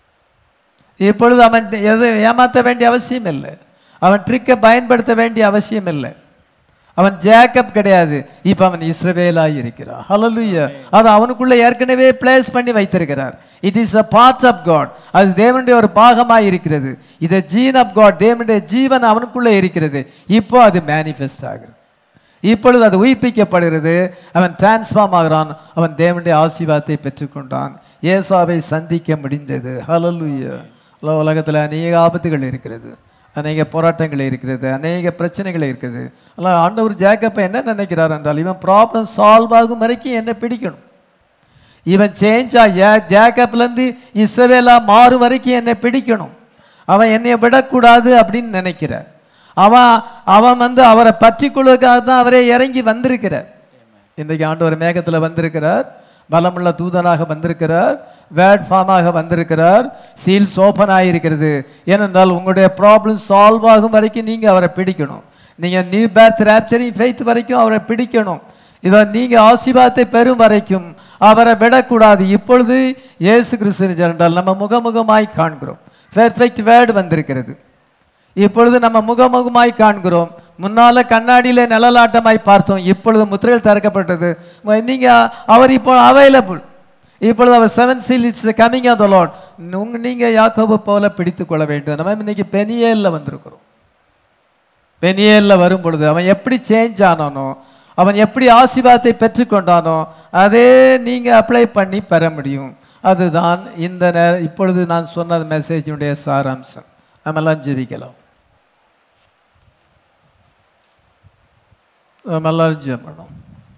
இப்பொழுது அவன் எது ஏமாற்ற வேண்டிய அவசியம் இல்லை அவன் ட்ரிக்கை பயன்படுத்த வேண்டிய அவசியம் இல்லை அவன் ஜேக்கப் கிடையாது இப்போ அவன் இஸ்ரவேலாய் இருக்கிறான் ஹalleluya அது அவனுக்குள்ள ஏற்கனவே பிளேஸ் பண்ணி வைத்திருக்கிறார் it is a part of God அது தேவனுடைய ஒரு பாகமாய் இருக்கிறது இது ஜீன் ஆஃப் காட் தேவனுடைய ஜீவன் அவனுக்குள்ளே இருக்கிறது இப்போ அது மேனிஃபெஸ்ட் ஆகுது இப்பொழுது அது உயிர்ப்பிக்கப்படுகிறது அவன் டிரான்ஸ்ஃபார்ம் ஆகிறான் அவன் தேவனுடைய ஆசீர்வாதத்தை பெற்றுக்கொண்டான் ஏசாவை சந்திக்க முடிந்தது ஹalleluya உலகத்தில் அநேக ஆபத்துகள் இருக்கிறது அநேக போராட்டங்கள் இருக்கிறது அநேக பிரச்சனைகள் இருக்குது ஆனால் ஆண்டவர் ஜேக்கப்பை என்ன நினைக்கிறார் என்றால் இவன் ப்ராப்ளம் சால்வ் ஆகும் வரைக்கும் என்ன பிடிக்கணும் இவன் சேஞ்ச் ஆகி ஜேக்கப்லேருந்து இஸ்ரவேலா மாறும் வரைக்கும் என்னை பிடிக்கணும் அவன் என்னை விடக்கூடாது அப்படின்னு நினைக்கிறார் அவன் அவன் வந்து அவரை பற்றி கொள்வதற்காக தான் அவரே இறங்கி வந்திருக்கிறார் இன்றைக்கு ஆண்டவர் மேகத்தில் வந்திருக்கிறார் பலமுள்ள தூதனாக வந்திருக்கிறார் வேர்ட் ஃபார்மாக வந்திருக்கிறார் சீல்ஸ் ஓப்பன் ஆகியிருக்கிறது ஏனென்றால் உங்களுடைய ப்ராப்ளம் சால்வ் ஆகும் வரைக்கும் நீங்கள் அவரை பிடிக்கணும் நீங்கள் நியூ பேர்த் ரேப்சரிங் ஃபெய்த் வரைக்கும் அவரை பிடிக்கணும் இதை நீங்கள் ஆசீர்வாதத்தை பெறும் வரைக்கும் அவரை விடக்கூடாது இப்பொழுது இயேசு கிறிஸ்து என்றால் நம்ம முகமுகமாய் காண்கிறோம் பெர்ஃபெக்ட் வேர்டு வந்திருக்கிறது இப்பொழுது நம்ம முகமுகமாய் காண்கிறோம் முன்னால கண்ணாடியில நிழலாட்டமாய் பார்த்தோம் இப்பொழுது முத்திரைகள் திறக்கப்பட்டது நீங்க அவர் இப்போ அவைலபிள் இப்பொழுது அவர் seven seal it's coming of the Lord உங்க நீங்க யாக்கோபு போல பிடித்து கொள்ள வேண்டும் நம்ம இன்னைக்கு பெனியேல்ல வந்திருக்கிறோம் பெனியேல்ல வரும் பொழுது அவன் எப்படி சேஞ்ச் ஆனானோ அவன் எப்படி ஆசீர்வாதத்தை பெற்றுக்கொண்டானோ அதே நீங்க அப்ளை பண்ணி பெற முடியும் அதுதான் இந்த நே- இப்பொழுது நான் சொன்ன மெசேஜினுடைய சாராம்சம் நம்ம எல்லாம் ஜெபிக்கலாம் நம்ம எல்லாரும் ஜெபம் பண்ணோம்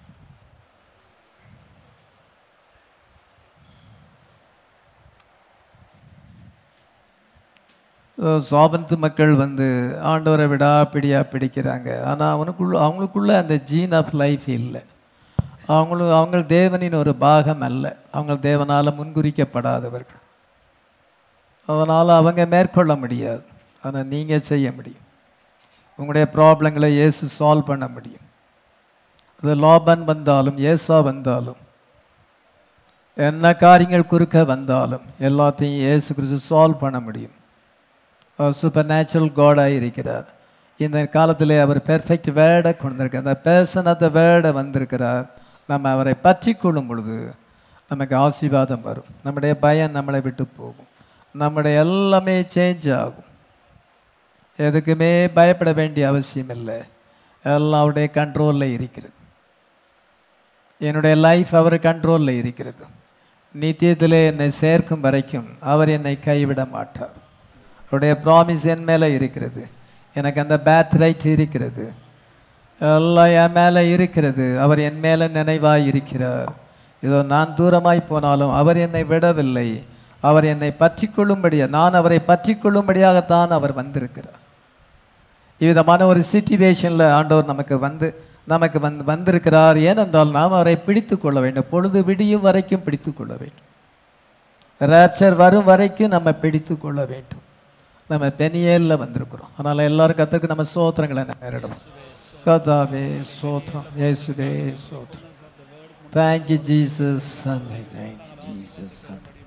சாபந்து மக்கள் வந்து ஆண்டவரை விடாப்பிடியா பிடிக்கிறாங்க ஆனால் அவனுக்குள்ள அவங்களுக்குள்ள அந்த ஜீன் ஆஃப் லைஃப் இல்லை அவங்களும் அவங்க தேவனின் ஒரு பாகம் அல்ல அவங்க தேவனால் முன்குறிக்கப்படாதவர்கள் அதனால் அவங்க மேற்கொள்ள முடியாது ஆனால் நீங்கள் செய்ய முடியும் உங்களுடைய ப்ராப்ளங்களை இயேசு சால்வ் பண்ண முடியும் அது லாபன் வந்தாலும் ஏசா வந்தாலும் என்ன காரியங்கள் குறுக்க வந்தாலும் எல்லாத்தையும் இயேசு கிறிஸ்து சால்வ் பண்ண முடியும் சூப்பர் நேச்சுரல் காடாக இருக்கிறார் இந்த காலத்தில் அவர் பெர்ஃபெக்ட் வேர்டை கொண்டிருக்கார் அந்த பேர்சன் அந்த வேர்டை வந்திருக்கிறார் நம்ம அவரை பற்றி கொள்ளும் பொழுது நமக்கு ஆசீர்வாதம் வரும் நம்முடைய பயம் நம்மளை விட்டு போகும் நம்முடைய எல்லாமே சேஞ்ச் ஆகும் எதுக்குமே பயப்பட வேண்டிய அவசியம் இல்லை எல்லாம் அவருடைய கண்ட்ரோலில் இருக்கிறது என்னுடைய லைஃப் அவர் கண்ட்ரோலில் இருக்கிறது நித்தியத்திலே என்னை சேர்க்கும் வரைக்கும் அவர் என்னை கைவிட மாட்டார் அவருடைய ப்ராமிஸ் என் மேலே இருக்கிறது எனக்கு அந்த பேத் ரைட் இருக்கிறது எல்லாம் என் மேலே இருக்கிறது அவர் என் மேலே நினைவாய் இருக்கிறார் இதோ நான் தூரமாய் போனாலும் அவர் என்னை விடவில்லை அவர் என்னை பற்றி கொள்ளும்படியா நான் அவரை பற்றி கொள்ளும்படியாகத்தான் அவர் வந்திருக்கிறார் இவ்விதமான ஒரு சிச்சுவேஷனில் ஆண்டவர் நமக்கு வந்து நமக்கு வந்து வந்திருக்கிறார் ஏனென்றால் நாம் அவரை பிடித்து கொள்ள வேண்டும் பொழுது விடியும் வரைக்கும் பிடித்து கொள்ள வேண்டும் ரேப்சர் வரும் வரைக்கும் நம்ம பிடித்து கொள்ள வேண்டும் நம்ம பெனியேலில் வந்திருக்கிறோம் அதனால் எல்லாரும் கத்துக்கு நம்ம சோத்திரங்களை நேரிடும் கதாவே சோத்திரம் இயேசுவே சோத்திரம் தேங்க்யூ ஜீசஸ் தேங்க்யூ ஜீசஸ்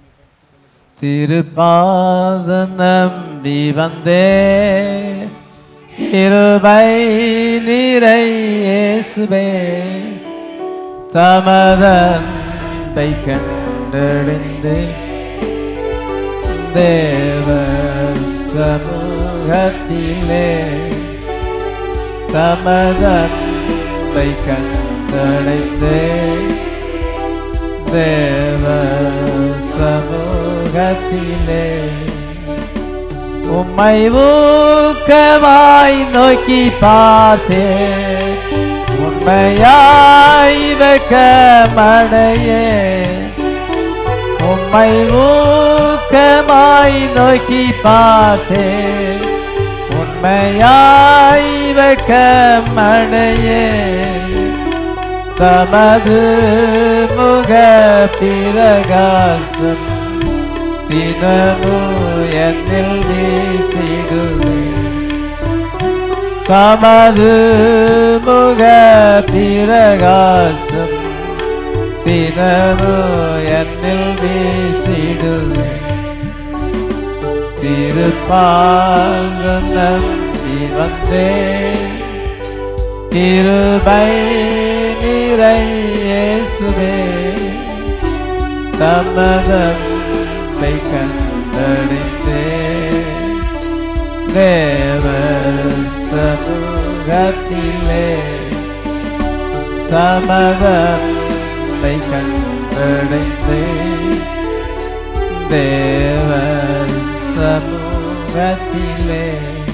திருப்பாத நம்பி வந்தே கிருபை நிறை இயேசுவே தமதன்பை கண்டறிந்து தேவ சமூகத்திலே தமதன்பை கண்டடைந்தே தேவ சமூகத்திலே உம்மை ஊக்கமாய் நோக்கி பார்த்தே உண்மையாய் வெக்கமடையே உம்மை ஊக்கமாய் நோக்கி பார்த்தே உண்மையாய் வெக்கமடையே தமது முக பிரகாசம் தினமு என்னில் வீசிடுவே தமது முக பிரகாசம் தினமு என்னில் வீசிடுவே திருப்பாங்க நம்பி வந்தேன் கிருபை நிறை இயேசுவே தமதம்பை கண்டடைந்தே தேவ சமூகத்திலே தமதம்பை கண்டடைந்தே தேவ சமூகத்திலே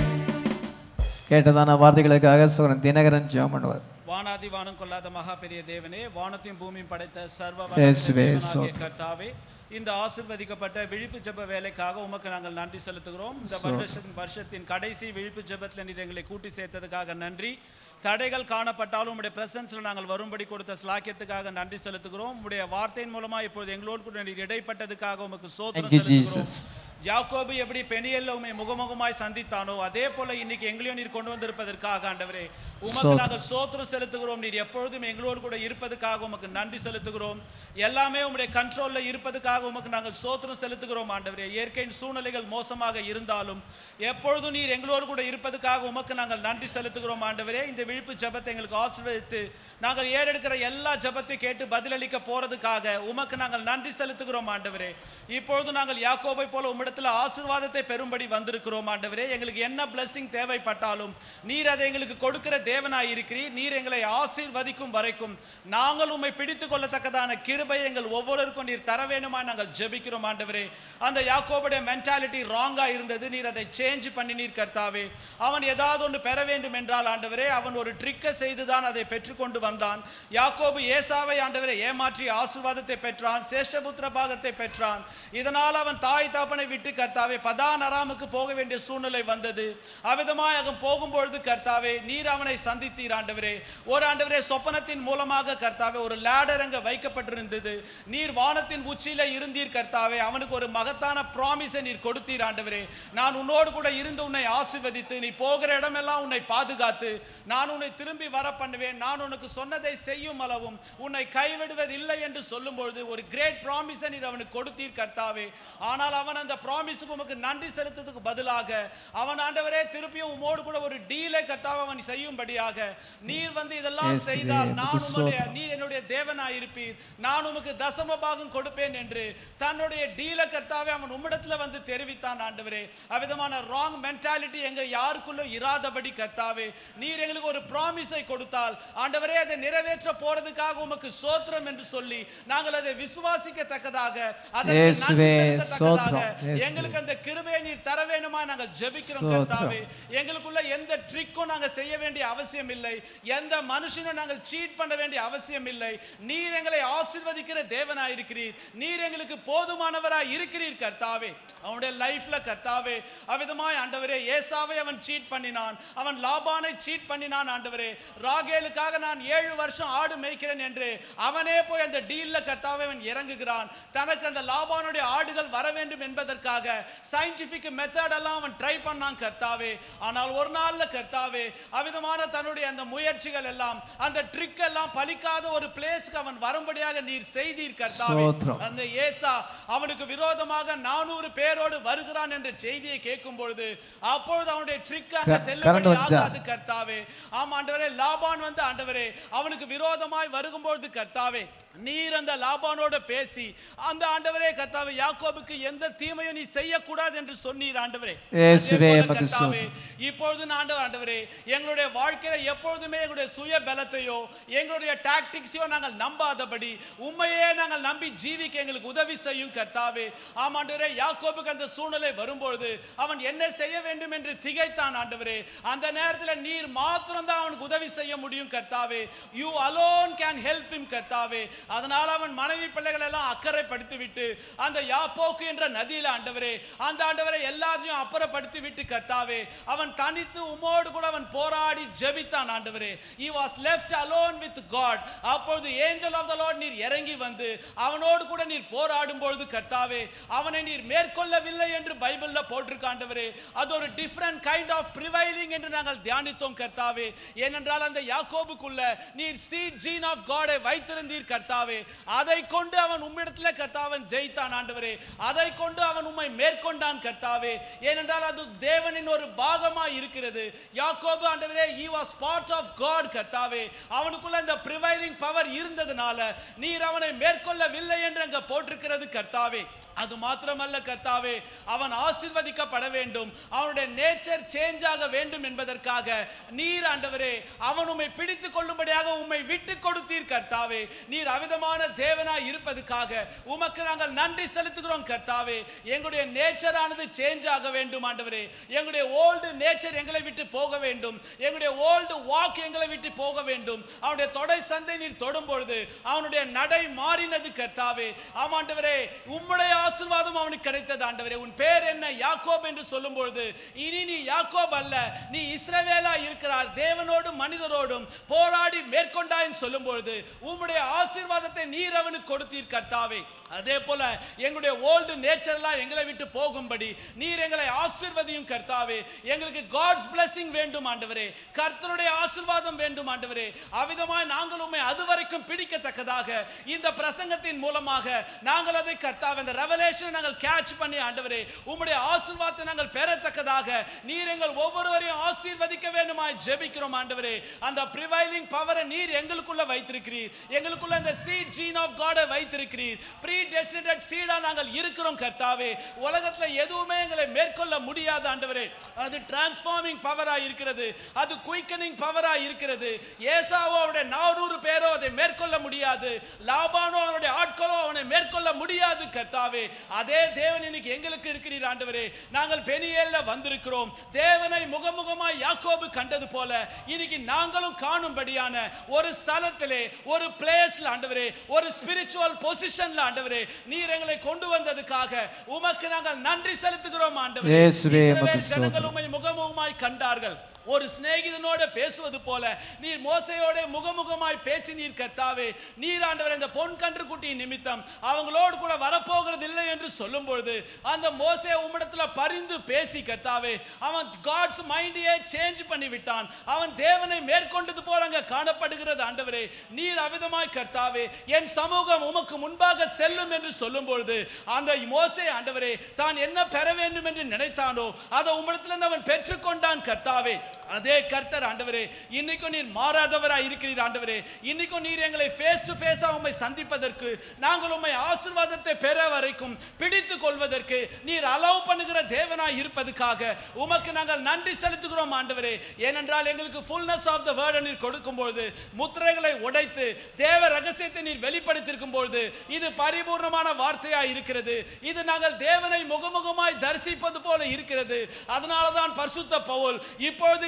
கேட்டதான வார்த்தைகளுக்காக சோழன் தினகரன் ஜெபம் பண்ணுவார் வானாதி வானம் கொள்ளாத மகா பெரிய தேவனே வானத்தையும் பூமியும் படைத்த சர்வ இயேசுவே, வல்லமையுள்ள தேவனாகிய ஸ்தோத்திரம். கர்த்தாவே இந்த ஆசிர்வதிக்கப்பட்ட விழிப்பு ஜெப வேலைக்காக உமக்கு நாங்கள் நன்றி செலுத்துகிறோம் இந்த வருஷத்தின் வருஷத்தின் கடைசி விழிப்பு ஜெபத்தில் நீர் எங்களை கூட்டி சேர்த்ததுக்காக நன்றி தடைகள் காணப்பட்டாலும் உம்முடைய பிரசன்ஸ்ல நாங்கள் வரும்படி கொடுத்த ஸ்லாக்கியத்துக்காக நன்றி செலுத்துகிறோம் உம்முடைய வார்த்தையின் மூலமா இப்பொழுது எங்களோடு கூட நீர் இடைப்பட்டதுக்காக உமக்கு சோத்திரம் Thank you, செலுத்துகிறோம் Jesus. யாக்கோபு எப்படி பெனியல்ல உம்மை முகமுகமாய் சந்தித்தானோ அதே போல இன்னைக்கு எங்களையும் நீர் கொண்டு வந்திருப்பதற்காக ஆண்டவரே உமக்கு சோத்திரம். நாங்கள் சோத்திரம் செலுத்துகிறோம் நீர் எப்பொழுதும் எங்களோடு கூட இருப்பதுக்காக உமக்கு நன்றி செலுத்துகிறோம் எல்லாமே உம்முடைய கண்ட்ரோல்ல இருப்பதுக்காக உமக்கு நாங்கள் சோத்திரம் செலுத்துகிறோம் ஆண்டவரே இயற்கையின் சூழ்நிலைகள் மோசமாக இருந்தாலும் எப்பொழுதும் நீர் எங்களோடு கூட இருப்பதுக்காக உமக்கு நாங்கள் நன்றி செலுத்துகிறோம் ஆண்டவரே இந்த விழிப்பு ஜெபத்தை எங்களுக்கு ஆசீர்வதித்து நாங்கள் ஏறெடுக்கிற எல்லா ஜெபத்தை கேட்டு பதிலளிக்க போறதுக்காக உமக்கு நாங்கள் நன்றி செலுத்துகிறோம் ஆண்டவரே இப்பொழுது நாங்கள் யாக்கோபை போல உம்மிடத்தில் ஆசீர்வாதத்தை பெறும்படி வந்திருக்கிறோம் ஆண்டவரே எங்களுக்கு என்ன blessing தேவைப்பட்டாலும் நீர் அதை எங்களுக்கு கொடுக்கிற தேவனாய் இருக்கிறீர் நீர் எங்களை ஆசீர்வதிக்கும் வரைக்கும் நாங்கள் உம்மை பிடித்துக் கொள்ளத்தக்கதான கிருபை எங்கள் ஒவ்வொருவருக்கும் நீர் தர வேணுமா நாங்கள் ஜெபிக்கிறோம் ஆண்டவரே அந்த யாக்கோபுடைய மென்டாலிட்டி ராங்கா இருந்தது நீர் அதை சேஞ்ச் பண்ணி நீர் கர்த்தாவே அவன் ஏதாவது ஒன்று பெற வேண்டும் என்றால் ஆண்டவரே அவன் ஒரு ட்ரிக்கை செய்துதான் அதை பெற்றுக்கொண்டு வந்தான் யாக்கோபு ஏசாவை ஆண்டவரை ஏமாற்றி ஆசீர்வாதத்தை பெற்றான் சேஷ்டபுத்திர பாகத்தை பெற்றான் இதனால் அவன் தாய் தாப்பனை விட்டு கர்த்தாவே பதான் அராமுக்கு போக வேண்டிய சூழ்நிலை வந்தது அவ்விதமாய் அவன் போகும்பொழுது கர்த்தாவே நீர் அவனை சந்தித்தீர் ஆண்டவரே ஒரு ஆண்டவரே சொப்பனத்தின் மூலமாக கர்த்தாவே ஒரு லேடர் அங்க வைக்கப்பட்டிருந்தது நீர் வானத்தின் உச்சியில இருந்தீர் கர்த்தாவே அவனுக்கு ஒரு மகத்தான ப்ராமிஸை நீர் கொடுத்தீர் ஆண்டவரே நான் உன்னோடு கூட இருந்து உன்னை ஆசீர்வதித்து நீ போகிற இடமெல்லாம் உன்னை பாதுகாத்து நான் உன்னை திரும்பி வர பண்ணுவேன் நான் உனக்கு சொன்னதை செய்யும் அளவும் உன்னை கைவிடுவதில்லை என்று சொல்லும்பொழுது ஒரு கிரேட் ப்ராமிஸை நீர் அவனுக்கு கொடுத்தீர் கர்த்தாவே ஆனால் அவன் அந்த ப்ராமிஸுக்கு உமக்கு நன்றி செலுத்ததுக்கு பதிலாக அவன் ஆண்டவரே திருப்பியும் உமோடு கூட ஒரு டீலை கர்த்தாவை அவன் செய்யும்படியாக நீர் வந்து இதெல்லாம் இயேசுவே, செய்தால் நான் உமக்கு உன்னுடைய ஸ்தோத்திரம். நீர் என்னுடைய தேவனாய் இருப்பீர் நான் உமக்கு தசம பாகம் கொடுப்பேன் என்று தன்னுடைய டீல கர்த்தாவே அவன் உம்மிடத்துல வந்து தெரிவித்தான் ஆண்டவரே அவ்விதமான ராங் மென்டாலிட்டி எங்க யாருக்குள்ள இராதபடி கர்த்தாவே நீர் எங்களுக்கு ஒரு ப்ராமிஸை கொடுத்தால் ஆண்டவரே அதை நிறைவேற்ற போறதுக்காக உமக்கு சோத்திரம் என்று சொல்லி நாங்கள் அதை விசுவாசிக்கத்தக்கதாக அதற்கு நன்றி இயேசுவே, செலுத்தத்தக்கதாக ஸ்தோத்திரம். இயேசுவே. எங்களுக்கு அந்த கிருபையை நீர் தர வேணுமா நாங்கள் ஜெபிக்கிறோம் ஸ்தோத்திரம். கர்த்தாவே எங்களுக்குள்ள எந்த ட்ரிக்கும் நாங்க செய்ய வேண்டிய அவசியம் இல்லை எந்த மனுஷனும் நாங்கள் சீட் பண்ண வேண்டிய அவசியம் இல்லை நீர் எங்களை ஆசீர்வதிக்கிற தேவனாய் இருக்கிறீர் நீர் எங்களுக்கு போதுமானவராய் இருக்கிறீர் கர்த்தாவே அவனுடைய லைஃப்ல கர்த்தாவே அவ்விதமாய் ஆண்டவரே ஏசாவை அவன் சீட் பண்ணினான் அவன் லாபானை சீட் பண்ணினான் ஆண்டவரே ராகேலுக்காக நான் ஏழு வருஷம் ஆடு மேய்க்கிறேன் என்று அவனே போய் அந்த டீல்ல கர்த்தாவே அவன் இறங்குகிறான் தனக்கு அந்த லாபானுடைய ஆடுகள் வர வேண்டும் என்பதற்காக சயின்டிபிக் மெத்தட் எல்லாம் அவன் ட்ரை பண்ணான் கர்த்தாவே ஆனால் ஒரு நாள்ல கர்த்தாவே அவ்விதமான தன்னுடைய அந்த முயற்சிகள் எல்லாம் அந்த ட்ரிக் எல்லாம் பலிக்காத ஒரு பிளேஸ்க்கு அவன் வரும்படியாக நீர் செய்தீர் கர்த்தாவே ஸ்தோத்திரம். அந்த ஏசா அவனுக்கு விரோதமாக நானூறு பேரோடு வருகிறான் என்ற செய்தியை கேட்கும் பொழுது அப்பொழுது அவனுடைய ட்ரிக் அங்க க- கரண்ட் செல்லும்படி வந்துச்சா? ஆகாது கர்த்தாவே ஆமா ஆண்டவரே லாபான் வந்து ஆண்டவரே அவனுக்கு விரோதமாய் வருகும்பொழுது கர்த்தாவே நீர் அந்த லாபானோட பேசி அந்த ஆண்டவரே கர்த்தாவே யாக்கோபுக்கு எந்த தீமையும் நீ செய்யக்கூடாது என்று சொன்னீர் ஆண்டவரே இயேசுவே, அதே போல உமக்கு கர்த்தாவே, இப்பொழுது நான் ஆண்டவர் ஆண்டவரே எங்களுடைய வாழ்க்கையில எப்பொழுதுமே எங்களுடைய சுய பலத்தையோ எங்களுடைய டாக்டிக்ஸையோ நாங்கள் நம்பாதபடி உண்மையே நாங்கள் நம்பி ஜீவிக்க எங்களுக்கு உதவி செய்யும் கர்த்தாவே ஆமாண்டவரே யாக்கோபுக்கு அந்த சூழ்நிலை வரும்பொழுது அவன் என்ன செய்ய வேண்டும் என்று திகைத்தான் ஆண்டவரே அந்த நேரத்தில் நீர் மாத்திரம் தான் அவனுக்கு உதவி செய்ய முடியும் கர்த்தாவே you alone can help him கர்த்தாவே அதனால அவன் மனைவி பிள்ளைகள் எல்லாம் அக்கறைப்படுத்தி விட்டு அந்த யாப்போக்கு என்ற நதியில ஆண்டவரே அந்த ஆண்டவரை எல்லாத்தையும் அப்புறப்படுத்தி விட்டு கர்த்தாவே அவன் தனித்து உமோடு கூட அவன் போராடி ஜெபித்தான் ஆண்டவரே he was left alone with god அப்பொழுது ஏஞ்சல் ஆஃப் த லார்ட் நீர் இறங்கி வந்து அவனோடு கூட நீர் போராடும் பொழுது கர்த்தாவே அவனை நீர் மேற்கொள்ளவில்லை என்று பைபிள்ல போட்டிருக்க ஆண்டவரே அது ஒரு டிஃபரண்ட் கைண்ட் ஆஃப் ப்ரிவைலிங் என்று நாங்கள் தியானித்தோம் கர்த்தாவே ஏனென்றால் அந்த யாக்கோபுக்குள்ள நீர் சீட் ஜீன் ஆஃப் காடை வைத்திருந்தீர் கர்த்தாவே அதை கொண்டு அவன் உம்மிடத்துல கர்த்தாவன் ஜெயித்தான் ஆண்டவரே அதை கொண்டு அவன் உம்மை மேற்கொண்டான் கர்த்தாவே ஏனென்றால் அது தேவனின் ஒரு பாகமாய் இருக்கிறது யாக்கோபு ஆண்டவரே he was part of god கர்த்தாவே அவனுக்குள்ள இந்த ப்ரிவைலிங் பவர் இருந்ததுனால நீர் அவனை மேற்கொள்ளவில்லை என்று அங்க போட்டிருக்கிறது கர்த்தாவே அது மாத்திரமல்ல கர்த்தாவே அவன் ஆசீர்வதிக்கப்பட வேண்டும் அவனுடைய நேச்சர் சேஞ்ச் ஆக வேண்டும் என்பதற்காக நீர் ஆண்டவரே அவன் உம்மை பிடித்துக் கொள்ளும்படியாக உம்மை விட்டு கொடுத்தீர் கர்த்தாவே நீர் அவிதமான தேவனாய் இருப்பதற்காக உமக்கு நாங்கள் நன்றி செலுத்துகிறோம் கர்த்தாவே எங்களுடைய நேச்சர் ஆனது சேஞ்ச் ஆக வேண்டும் ஆண்டவரே எங்களுடைய ஓல்டு நேச்சர் எங்களை விட்டு போக வேண்டும் எங்களுடைய ஓல்டு வாக் எங்களை விட்டு போக வேண்டும் அவனுடைய தொடை சந்தை நீர் தொடும் பொழுது அவனுடைய நடை மாறினது கர்த்தாவே ஆமாண்டவரே உம்முடைய ஆசீர்வாதம் அவனுக்கு கிடைத்தது ஆண்டவரே உன் பேர் என்ன யாக்கோப் என்று சொல்லும் பொழுது இனி நீ யாக்கோப் அல்ல நீ இஸ்ரவேலா இருக்கிறார் தேவனோடும் மனிதரோடும் போராடி மேற்கொண்டாய் சொல்லும் பொழுது உம்முடைய ஆசீர்வாதத்தை நீர் அவனுக்கு கொடுத்தீர் கர்த்தாவே அதே போல எங்களுடைய ஓல்டு நேச்சர்லாம் எங்களை விட்டு போகும்படி நீர் எங்களை ஆசீர்வதியும் கர்த்தாவே எங்களுக்கு காட்ஸ் blessing வேண்டும் ஆண்டவரே கர்த்தருடைய ஆசீர்வாதம் வேண்டும் ஆண்டவரே அவிதமாய் நாங்கள் உம்மை அதுவரைக்கும் பிடிக்கத்தக்கதாக இந்த பிரசங்கத்தின் மூலமாக நாங்கள் அதை கர்த்தாவே இந்த ரெவலேஷன் நாங்கள் கேட்ச் பண்ணி ஆண்டவரே உம்முடைய ஆசீர்வாதத்தை நாங்கள் பெறத்தக்கதாக நீர் எங்கள் ஒவ்வொருவரையும் ஆசீர்வதிக்க வேண்டுமாய் ஜெபிக்கிறோம் ஆண்டவரே அந்த ப்ரிவைலிங் பவரை நீர் எங்களுக்குள்ள வைத்திருக்கிறீர் எங்களுக்குள்ள அந்த சீட் ஜீன் ஆஃப் காடை வைத்திருக்கிறீர் ப்ரீ டெஸ்டினேட்டட் சீடா நாங்கள் இருக்கிறோம் கர்த்தாவே உலகத்துல எதுவுமே எங்களை மேற்கொள்ள முடியாது ஆண்டவரே அது டிரான்ஸ்ஃபார்மிங் பவரா இருக்கிறது அது குயிக்கனிங் பவரா இருக்கிறது ஏசாவோ அவருடைய நானூறு பேரோ அதை மேற்கொள்ள முடியாது லாபானோ அவனுடைய ஆட்களோ அவனை மேற்கொள்ள முடியாது கர்த்தாவே அதே தேவன் இன்னைக்கு எங்களுக்கு இருக்கிறீர் ஆண்டவரே நாங்கள் பெனியேல்ல வந்திருக்கிறோம் தேவனை முகமுகமாய் யாக்கோபு கண்டது போல இன்னைக்கு நாங்களும் காணும்படியான ஒரு ஸ்தலத்திலே ஒரு பிளேஸ்ல ஆண்டவரே ஒரு ஸ்பிரிச்சுவல் பொசிஷன்ல ஆண்டவரே நீர் எங்களை கொண்டு வந்ததுக்காக உமக்கு நாங்கள் நன்றி செலுத்துகிறோம் ஆண்டவரே இயேசுவே, உமக்கு இஸ்ரவேல் ஜனங்கள் உம்மை முகமுகமாய் கண்டார்கள் ஒரு சிநேகிதனோட பேசுவது போல நீர் மோசையோட முகமுகமாய் பேசினீர் கர்த்தாவே நீர் ஆண்டவர் இந்த பொன் கன்று குட்டி நிமித்தம் அவங்களோடு கூட வரப்போகிறது இல்லை என்று சொல்லும் பொழுது அந்த மோசே உம்மிடத்துல பரிந்து பேசி கர்த்தாவே அவன் காட்ஸ் மைண்டையே சேஞ்ச் பண்ணி விட்டான் அவன் தேவனை மேற்கொண்டது போல அங்க காணப்படுகிறது ஆண்டவரே நீர் அவிதமாய் கர்த்தாவே என் சமூகம் உமக்கு முன்பாக செல்லும் என்று சொல்லும் பொழுது அந்த மோசே ஆண்டவரே தான் என்ன பெற வேண்டும் என்று நினைத்தானோ அதை உம்மிடத்திலிருந்து அவன் பெற்றுக்கொண்டான் கர்த்தாவே அதே கர்த்தர் ஆண்டவரே இன்னைக்கும் நீர் மாறாதவராய் இருக்கிறீர் ஆண்டவரே இன்னைக்கும் நீர் எங்களை ஃபேஸ் டு ஃபேஸா உம்மை சந்திப்பதற்கு நாங்கள் உம்மை ஆசீர்வாதத்தை பெற வரைக்கும் பிடித்து கொள்வதற்கு நீர் அலோவ் பண்ணுகிற தேவனாய் இருப்பதற்காக உமக்கு நாங்கள் நன்றி செலுத்துகிறோம் ஆண்டவரே ஏனென்றால் எங்களுக்கு ஃபுல்னஸ் ஆஃப் த வேர்ட் நீர் கொடுக்கும்போது முத்திரைகளை உடைத்து தேவ ரகசியத்தை நீர் வெளிப்படுத்தியிருக்கும் பொழுது இது பரிபூர்ணமான வார்த்தையாய் இருக்கிறது இது நாங்கள் தேவனை முகமுகமாய் தரிசிப்பது போல இருக்கிறது அதனால தான் பரிசுத்த பவுல் இப்பொழுது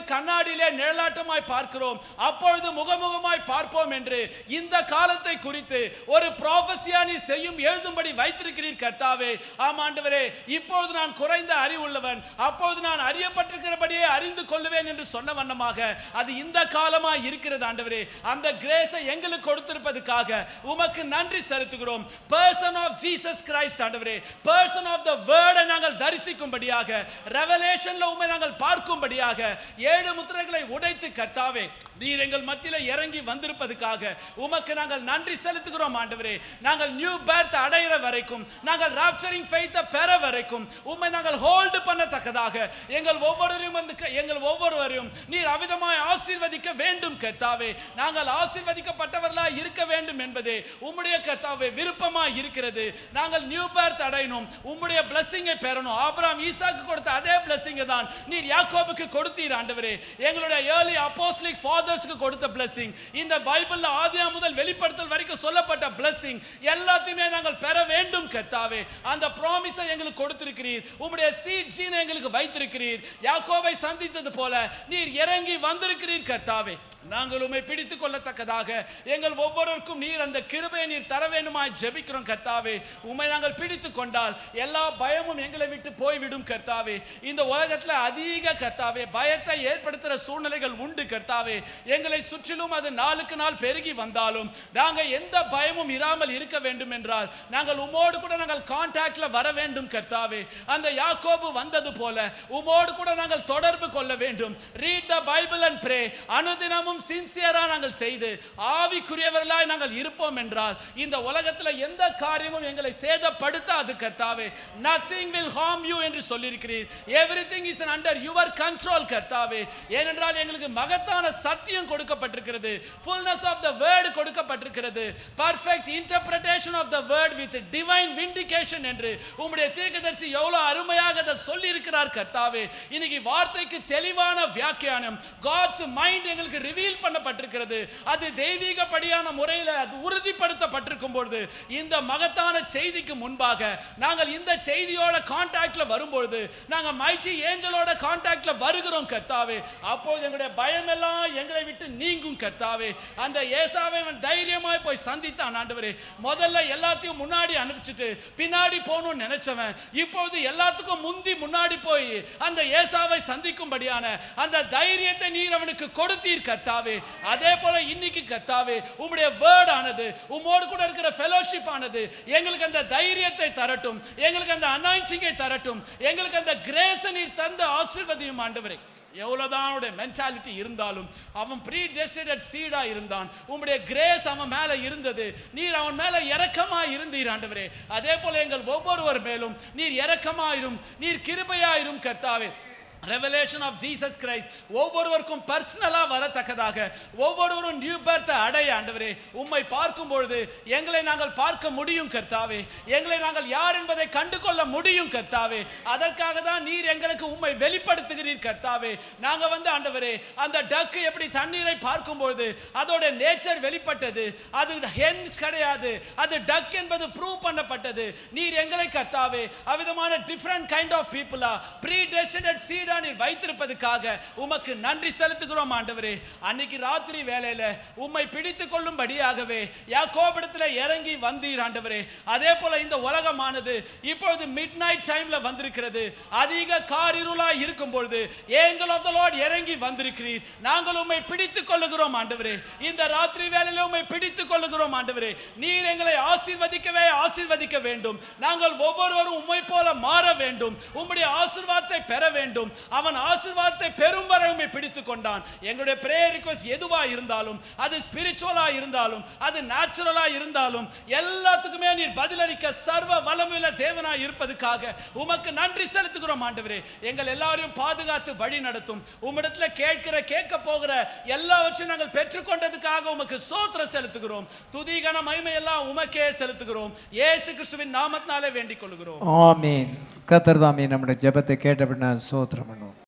கண்ணாடியிலே நிழலாட்டமாய் பார்க்கிறோம் அப்பொழுது முகமுகமாய் பார்ப்போம் என்று இந்த காலத்தை குறித்து ஒரு ப்ராஃபஸியா நீ செய்யும் எழுதும்படி வைத்திருக்கிறீர் கர்த்தாவே ஆமாண்டவரே இப்பொழுது நான் குறைந்த அறிவுள்ளவன் அப்பொழுது நான் அறியப்பட்டிருக்கிறபடியே அறிந்து கொள்ளுவேன் என்று சொன்ன வண்ணமாக அது இந்த காலமாய் இருக்கிறது ஆண்டவரே அந்த கிரேஸை எங்களுக்கு கொடுத்திருப்பதுக்காக உமக்கு நன்றி செலுத்துகிறோம் பர்சன் ஆஃப் ஜீசஸ் கிரைஸ்ட் ஆண்டவரே பர்சன் ஆஃப் த வேர்டை நாங்கள் தரிசிக்கும்படியாக ரெவலேஷன்ல உண்மை நாங்கள் பார்க்கும்படியாக ஏழு முத்திரைகளை உடைத்து கர்த்தாவே நீர் எங்கள் மத்தியில இறங்கி வந்திருப்பதுக்காக உமக்கு நாங்கள் நன்றி செலுத்துகிறோம் ஆண்டவரே நாங்கள் நியூ பேர்த் அடையிற வரைக்கும் நாங்கள் ராப்சரிங் ஃபெய்த்தை பெற வரைக்கும் உம்மை நாங்கள் ஹோல்டு பண்ணத்தக்கதாக எங்கள் ஒவ்வொருவரையும் வந்து க- எங்கள் ஒவ்வொருவரையும் நீர் அவிதமாய் ஆசீர்வதிக்க வேண்டும் கர்த்தாவே நாங்கள் ஆசீர்வதிக்கப்பட்டவர்களாய் இருக்க வேண்டும் என்பதே உம்முடைய கர்த்தாவே விருப்பமாய் இருக்கிறது நாங்கள் நியூ பேர்த் அடையணும் உம்முடைய பிளஸ்ஸிங்கை பெறணும் ஆபிரகாம் ஈசாக்கு கொடுத்த அதே பிளஸ்ஸிங்கை தான் நீர் யாக்கோபுக்கு கொடுத்தீர் ஆண்டவரே எங்களுடைய ஏர்லி அப்போஸ்லிக் ஃபாதர்ஸ்க்கு கொடுத்த பிளஸ்ஸிங் இந்த பைபிள்ல ஆதியாம் முதல் வெளிப்படுத்தல் வரைக்கும் சொல்லப்பட்ட பிளஸ்ஸிங் எல்லாத்தையுமே நாங்கள் பெற வேண்டும் கர்த்தாவே அந்த ப்ராமிஸை எங்களுக்கு கொடுத்திருக்கிறீர் உம்முடைய சீட் சீனை எங்களுக்கு வைத்திருக்கிறீர் யாக்கோபை சந்தித்தது போல நீர் இறங்கி வந்திருக்கிறீர் கர்த்தாவே நாங்கள் உம்மை பிடித்துக் கொள்ளத்தக்கதாக எங்கள் ஒவ்வொருவருக்கும் நீர் அந்த கிருபையை நீர் தர வேண்டுமாய் ஜெபிக்கிறோம் கர்த்தாவே உம்மை நாங்கள் பிடித்துக் கொண்டால் எல்லா பயமும் எங்களை விட்டு போய்விடும் கர்த்தாவே இந்த உலகத்துல அதிக கர்த்தாவே பயத்தை ஏற்படுத்துகிற சூழ்நிலைகள் உண்டு கர்த்தாவே எங்களை சுற்றிலும் அது நாளுக்கு நாள் பெருகி வந்தாலும் நாங்கள் எந்த பயமும் இராமல் இருக்க வேண்டும் என்றால் நாங்கள் உமோடு கூட நாங்கள் கான்டாக்ட்ல வர வேண்டும் கர்த்தாவே அந்த யாக்கோபு வந்தது போல உமோடு கூட நாங்கள் தொடர்பு கொள்ள வேண்டும் read the Bible and pray அனுதினமும் சின்சியரா நாங்கள் செய்து ஆவிக்குரியவர்களாய் நாங்கள் இருப்போம் என்றால் இந்த உலகத்துல எந்த காரியமும் எங்களை சேதப்படுத்தாது கர்த்தாவே நத்திங் வில் harm you என்று சொல்லியிருக்கிறீர் everything is under your control கர்த்தாவே ஏனென்றால் எங்களுக்கு மகத்தான சத்தியம் கொடுக்கப்பட்டிருக்கிறது fullness ஆஃப் த வேர்ட் கொடுக்கப்பட்டிருக்கிறது perfect interpretation of the word with divine vindication என்று உம்முடைய தீர்க்கதரிசி எவ்வளவு அருமையாக அதை சொல்லி இருக்கிறார் கர்த்தாவே இன்னைக்கு வார்த்தைக்கு தெளிவான வியாக்கியானம் காட்ஸ் மைண்ட் எங்களுக்கு ரிவீல் பண்ணப்பட்டிருக்கிறது அது தெய்வீகப்படியான முறையில் அது உறுதிப்படுத்தப்பட்டிருக்கும் பொழுது இந்த மகத்தான செய்திக்கு முன்பாக நாங்கள் இந்த செய்தியோட கான்டாக்ட்ல வரும்பொழுது நாங்கள் மைச்சி ஏஞ்சலோட கான்டாக்ட்ல வருகிறோம் கர்த்தாவே அப்போது எங்களுடைய பயமெல்லாம் எங்களை விட்டு நீங்கும் கர்த்தாவே அந்த ஏசாவை அவன் தைரியமாய் போய் சந்தித்தான் ஆண்டவரே முதல்ல எல்லாத்தையும் முன்னாடி அனுப்பிச்சிட்டு பின்னாடி போகணும்னு நினைச்சவன் இப்பொழுது எல்லாத்துக்கும் முந்தி முன்னாடி போய் அந்த ஏசாவை சந்திக்கும்படியான அந்த தைரியத்தை நீர் அவனுக்கு கொடுத்தீர் கர்த்தாவே அதே போல இன்னைக்கு கர்த்தாவே உம்முடைய வேர்ட் ஆனது உம்மோடு கூட இருக்கிற ஃபெலோஷிப் ஆனது எங்களுக்கு அந்த தைரியத்தை தரட்டும் எங்களுக்கு அந்த அனாயிண்டிங்கை தரட்டும் எங்களுக்கு அந்த கிரேஸ நீர் தந்த ஆசீர்வதியும் ஆண்டவரே எவ்வளவுதான் அவனுடைய மென்டாலிட்டி இருந்தாலும் அவன் ப்ரீ டெஸ்டட் சீடா இருந்தான் உம்முடைய கிரேஸ் அவன் மேல இருந்தது நீர் அவன் மேல இரக்கமா இருந்தீர் ஆண்டவரே அதே போல எங்கள் ஒவ்வொருவர் மேலும் நீர் இரக்கமாயிரும் நீர் கிருபையாயிரும் கர்த்தாவே ரெவலேஷன் ஆஃப் ஜீசஸ் கிரைஸ்ட் ஒவ்வொருவருக்கும் பர்சனலா வரத்தக்கதாக ஒவ்வொருவரும் நியூ பர்த் அடைய ஆண்டவரே உம்மை பார்க்கும் பொழுது எங்களை நாங்கள் பார்க்க முடியும் கர்த்தாவே எங்களை நாங்கள் யார் என்பதை கண்டு கொள்ள முடியும் கர்த்தாவே அதற்காக தான் நீர் எங்களுக்கு உம்மை வெளிப்படுத்துகிறீர் கர்த்தாவே நாங்க வந்து ஆண்டவரே அந்த டக்கு எப்படி தண்ணீரை பார்க்கும் பொழுது அதோட நேச்சர் வெளிப்பட்டது அது ஹென் கிடையாது அது டக் என்பது ப்ரூவ் பண்ணப்பட்டது நீர் எங்களை கர்த்தாவே அவிதமான டிஃப்ரெண்ட் கைண்ட் ஆஃப் பீப்புளா ப்ரீ டெஸ்டினட் சீடா நீர் வைத்திருப்பதுக்காக உமக்கு நன்றி செலுத்துகிறோம் ஆண்டவரே அன்னைக்கு ராத்திரி வேளையில உம்மை பிடித்து கொள்ளும்படியாகவே யாக்கோபிடத்துல இறங்கி வந்தீர் ஆண்டவரே அதே போல இந்த உலகமானது இப்பொழுது மிட் நைட் டைம்ல வந்திருக்கிறது அதிக காரிருளா இருக்கும் பொழுது ஏஞ்சல் ஆஃப் த லார்ட் இறங்கி வந்திருக்கிறீர் நாங்கள் உம்மை பிடித்துக் கொள்ளுகிறோம் ஆண்டவரே இந்த ராத்திரி வேளையில உம்மை பிடித்துக் கொள்ளுகிறோம் ஆண்டவரே நீர் எங்களை ஆசீர்வதிக்கவே ஆசீர்வதிக்க வேண்டும் நாங்கள் ஒவ்வொருவரும் உம்மை போல மாற வேண்டும் உம்முடைய ஆசீர்வாதத்தை பெற வேண்டும் அவன் ஆசீர்வாதத்தை பெறும் வரை உம்மை பிடித்துக் கொண்டான் எங்களுடைய பிரேயர் ரிக்வஸ்ட் எதுவா இருந்தாலும் அது ஸ்பிரிச்சுவலா இருந்தாலும் அது நேச்சுரலா இருந்தாலும் எல்லாத்துக்குமே நீர் பதிலளிக்க சர்வ வல்லமையுள்ள தேவனாய் இருப்பதுக்காக உமக்கு நன்றி செலுத்துகிறோம் ஆண்டவரே எங்கள் எல்லாரையும் பாதுகாத்து வழி நடத்தும் உம்மிடத்துல கேட்கிற கேட்க போகிற எல்லாவற்றையும் நாங்கள் பெற்றுக்கொண்டதுக்காக உமக்கு சோத்திர செலுத்துகிறோம் துதிகன மகிமை எல்லாம் உமக்கே செலுத்துகிறோம் இயேசு கிறிஸ்துவின் நாமத்தினாலே வேண்டிக் கொள்கிறோம் ஆமீன் கத்தர் தாமே நம்முடைய ஜெபத்தை கேட்டபடி நான் சோத்திரம் பண்ணுவோம்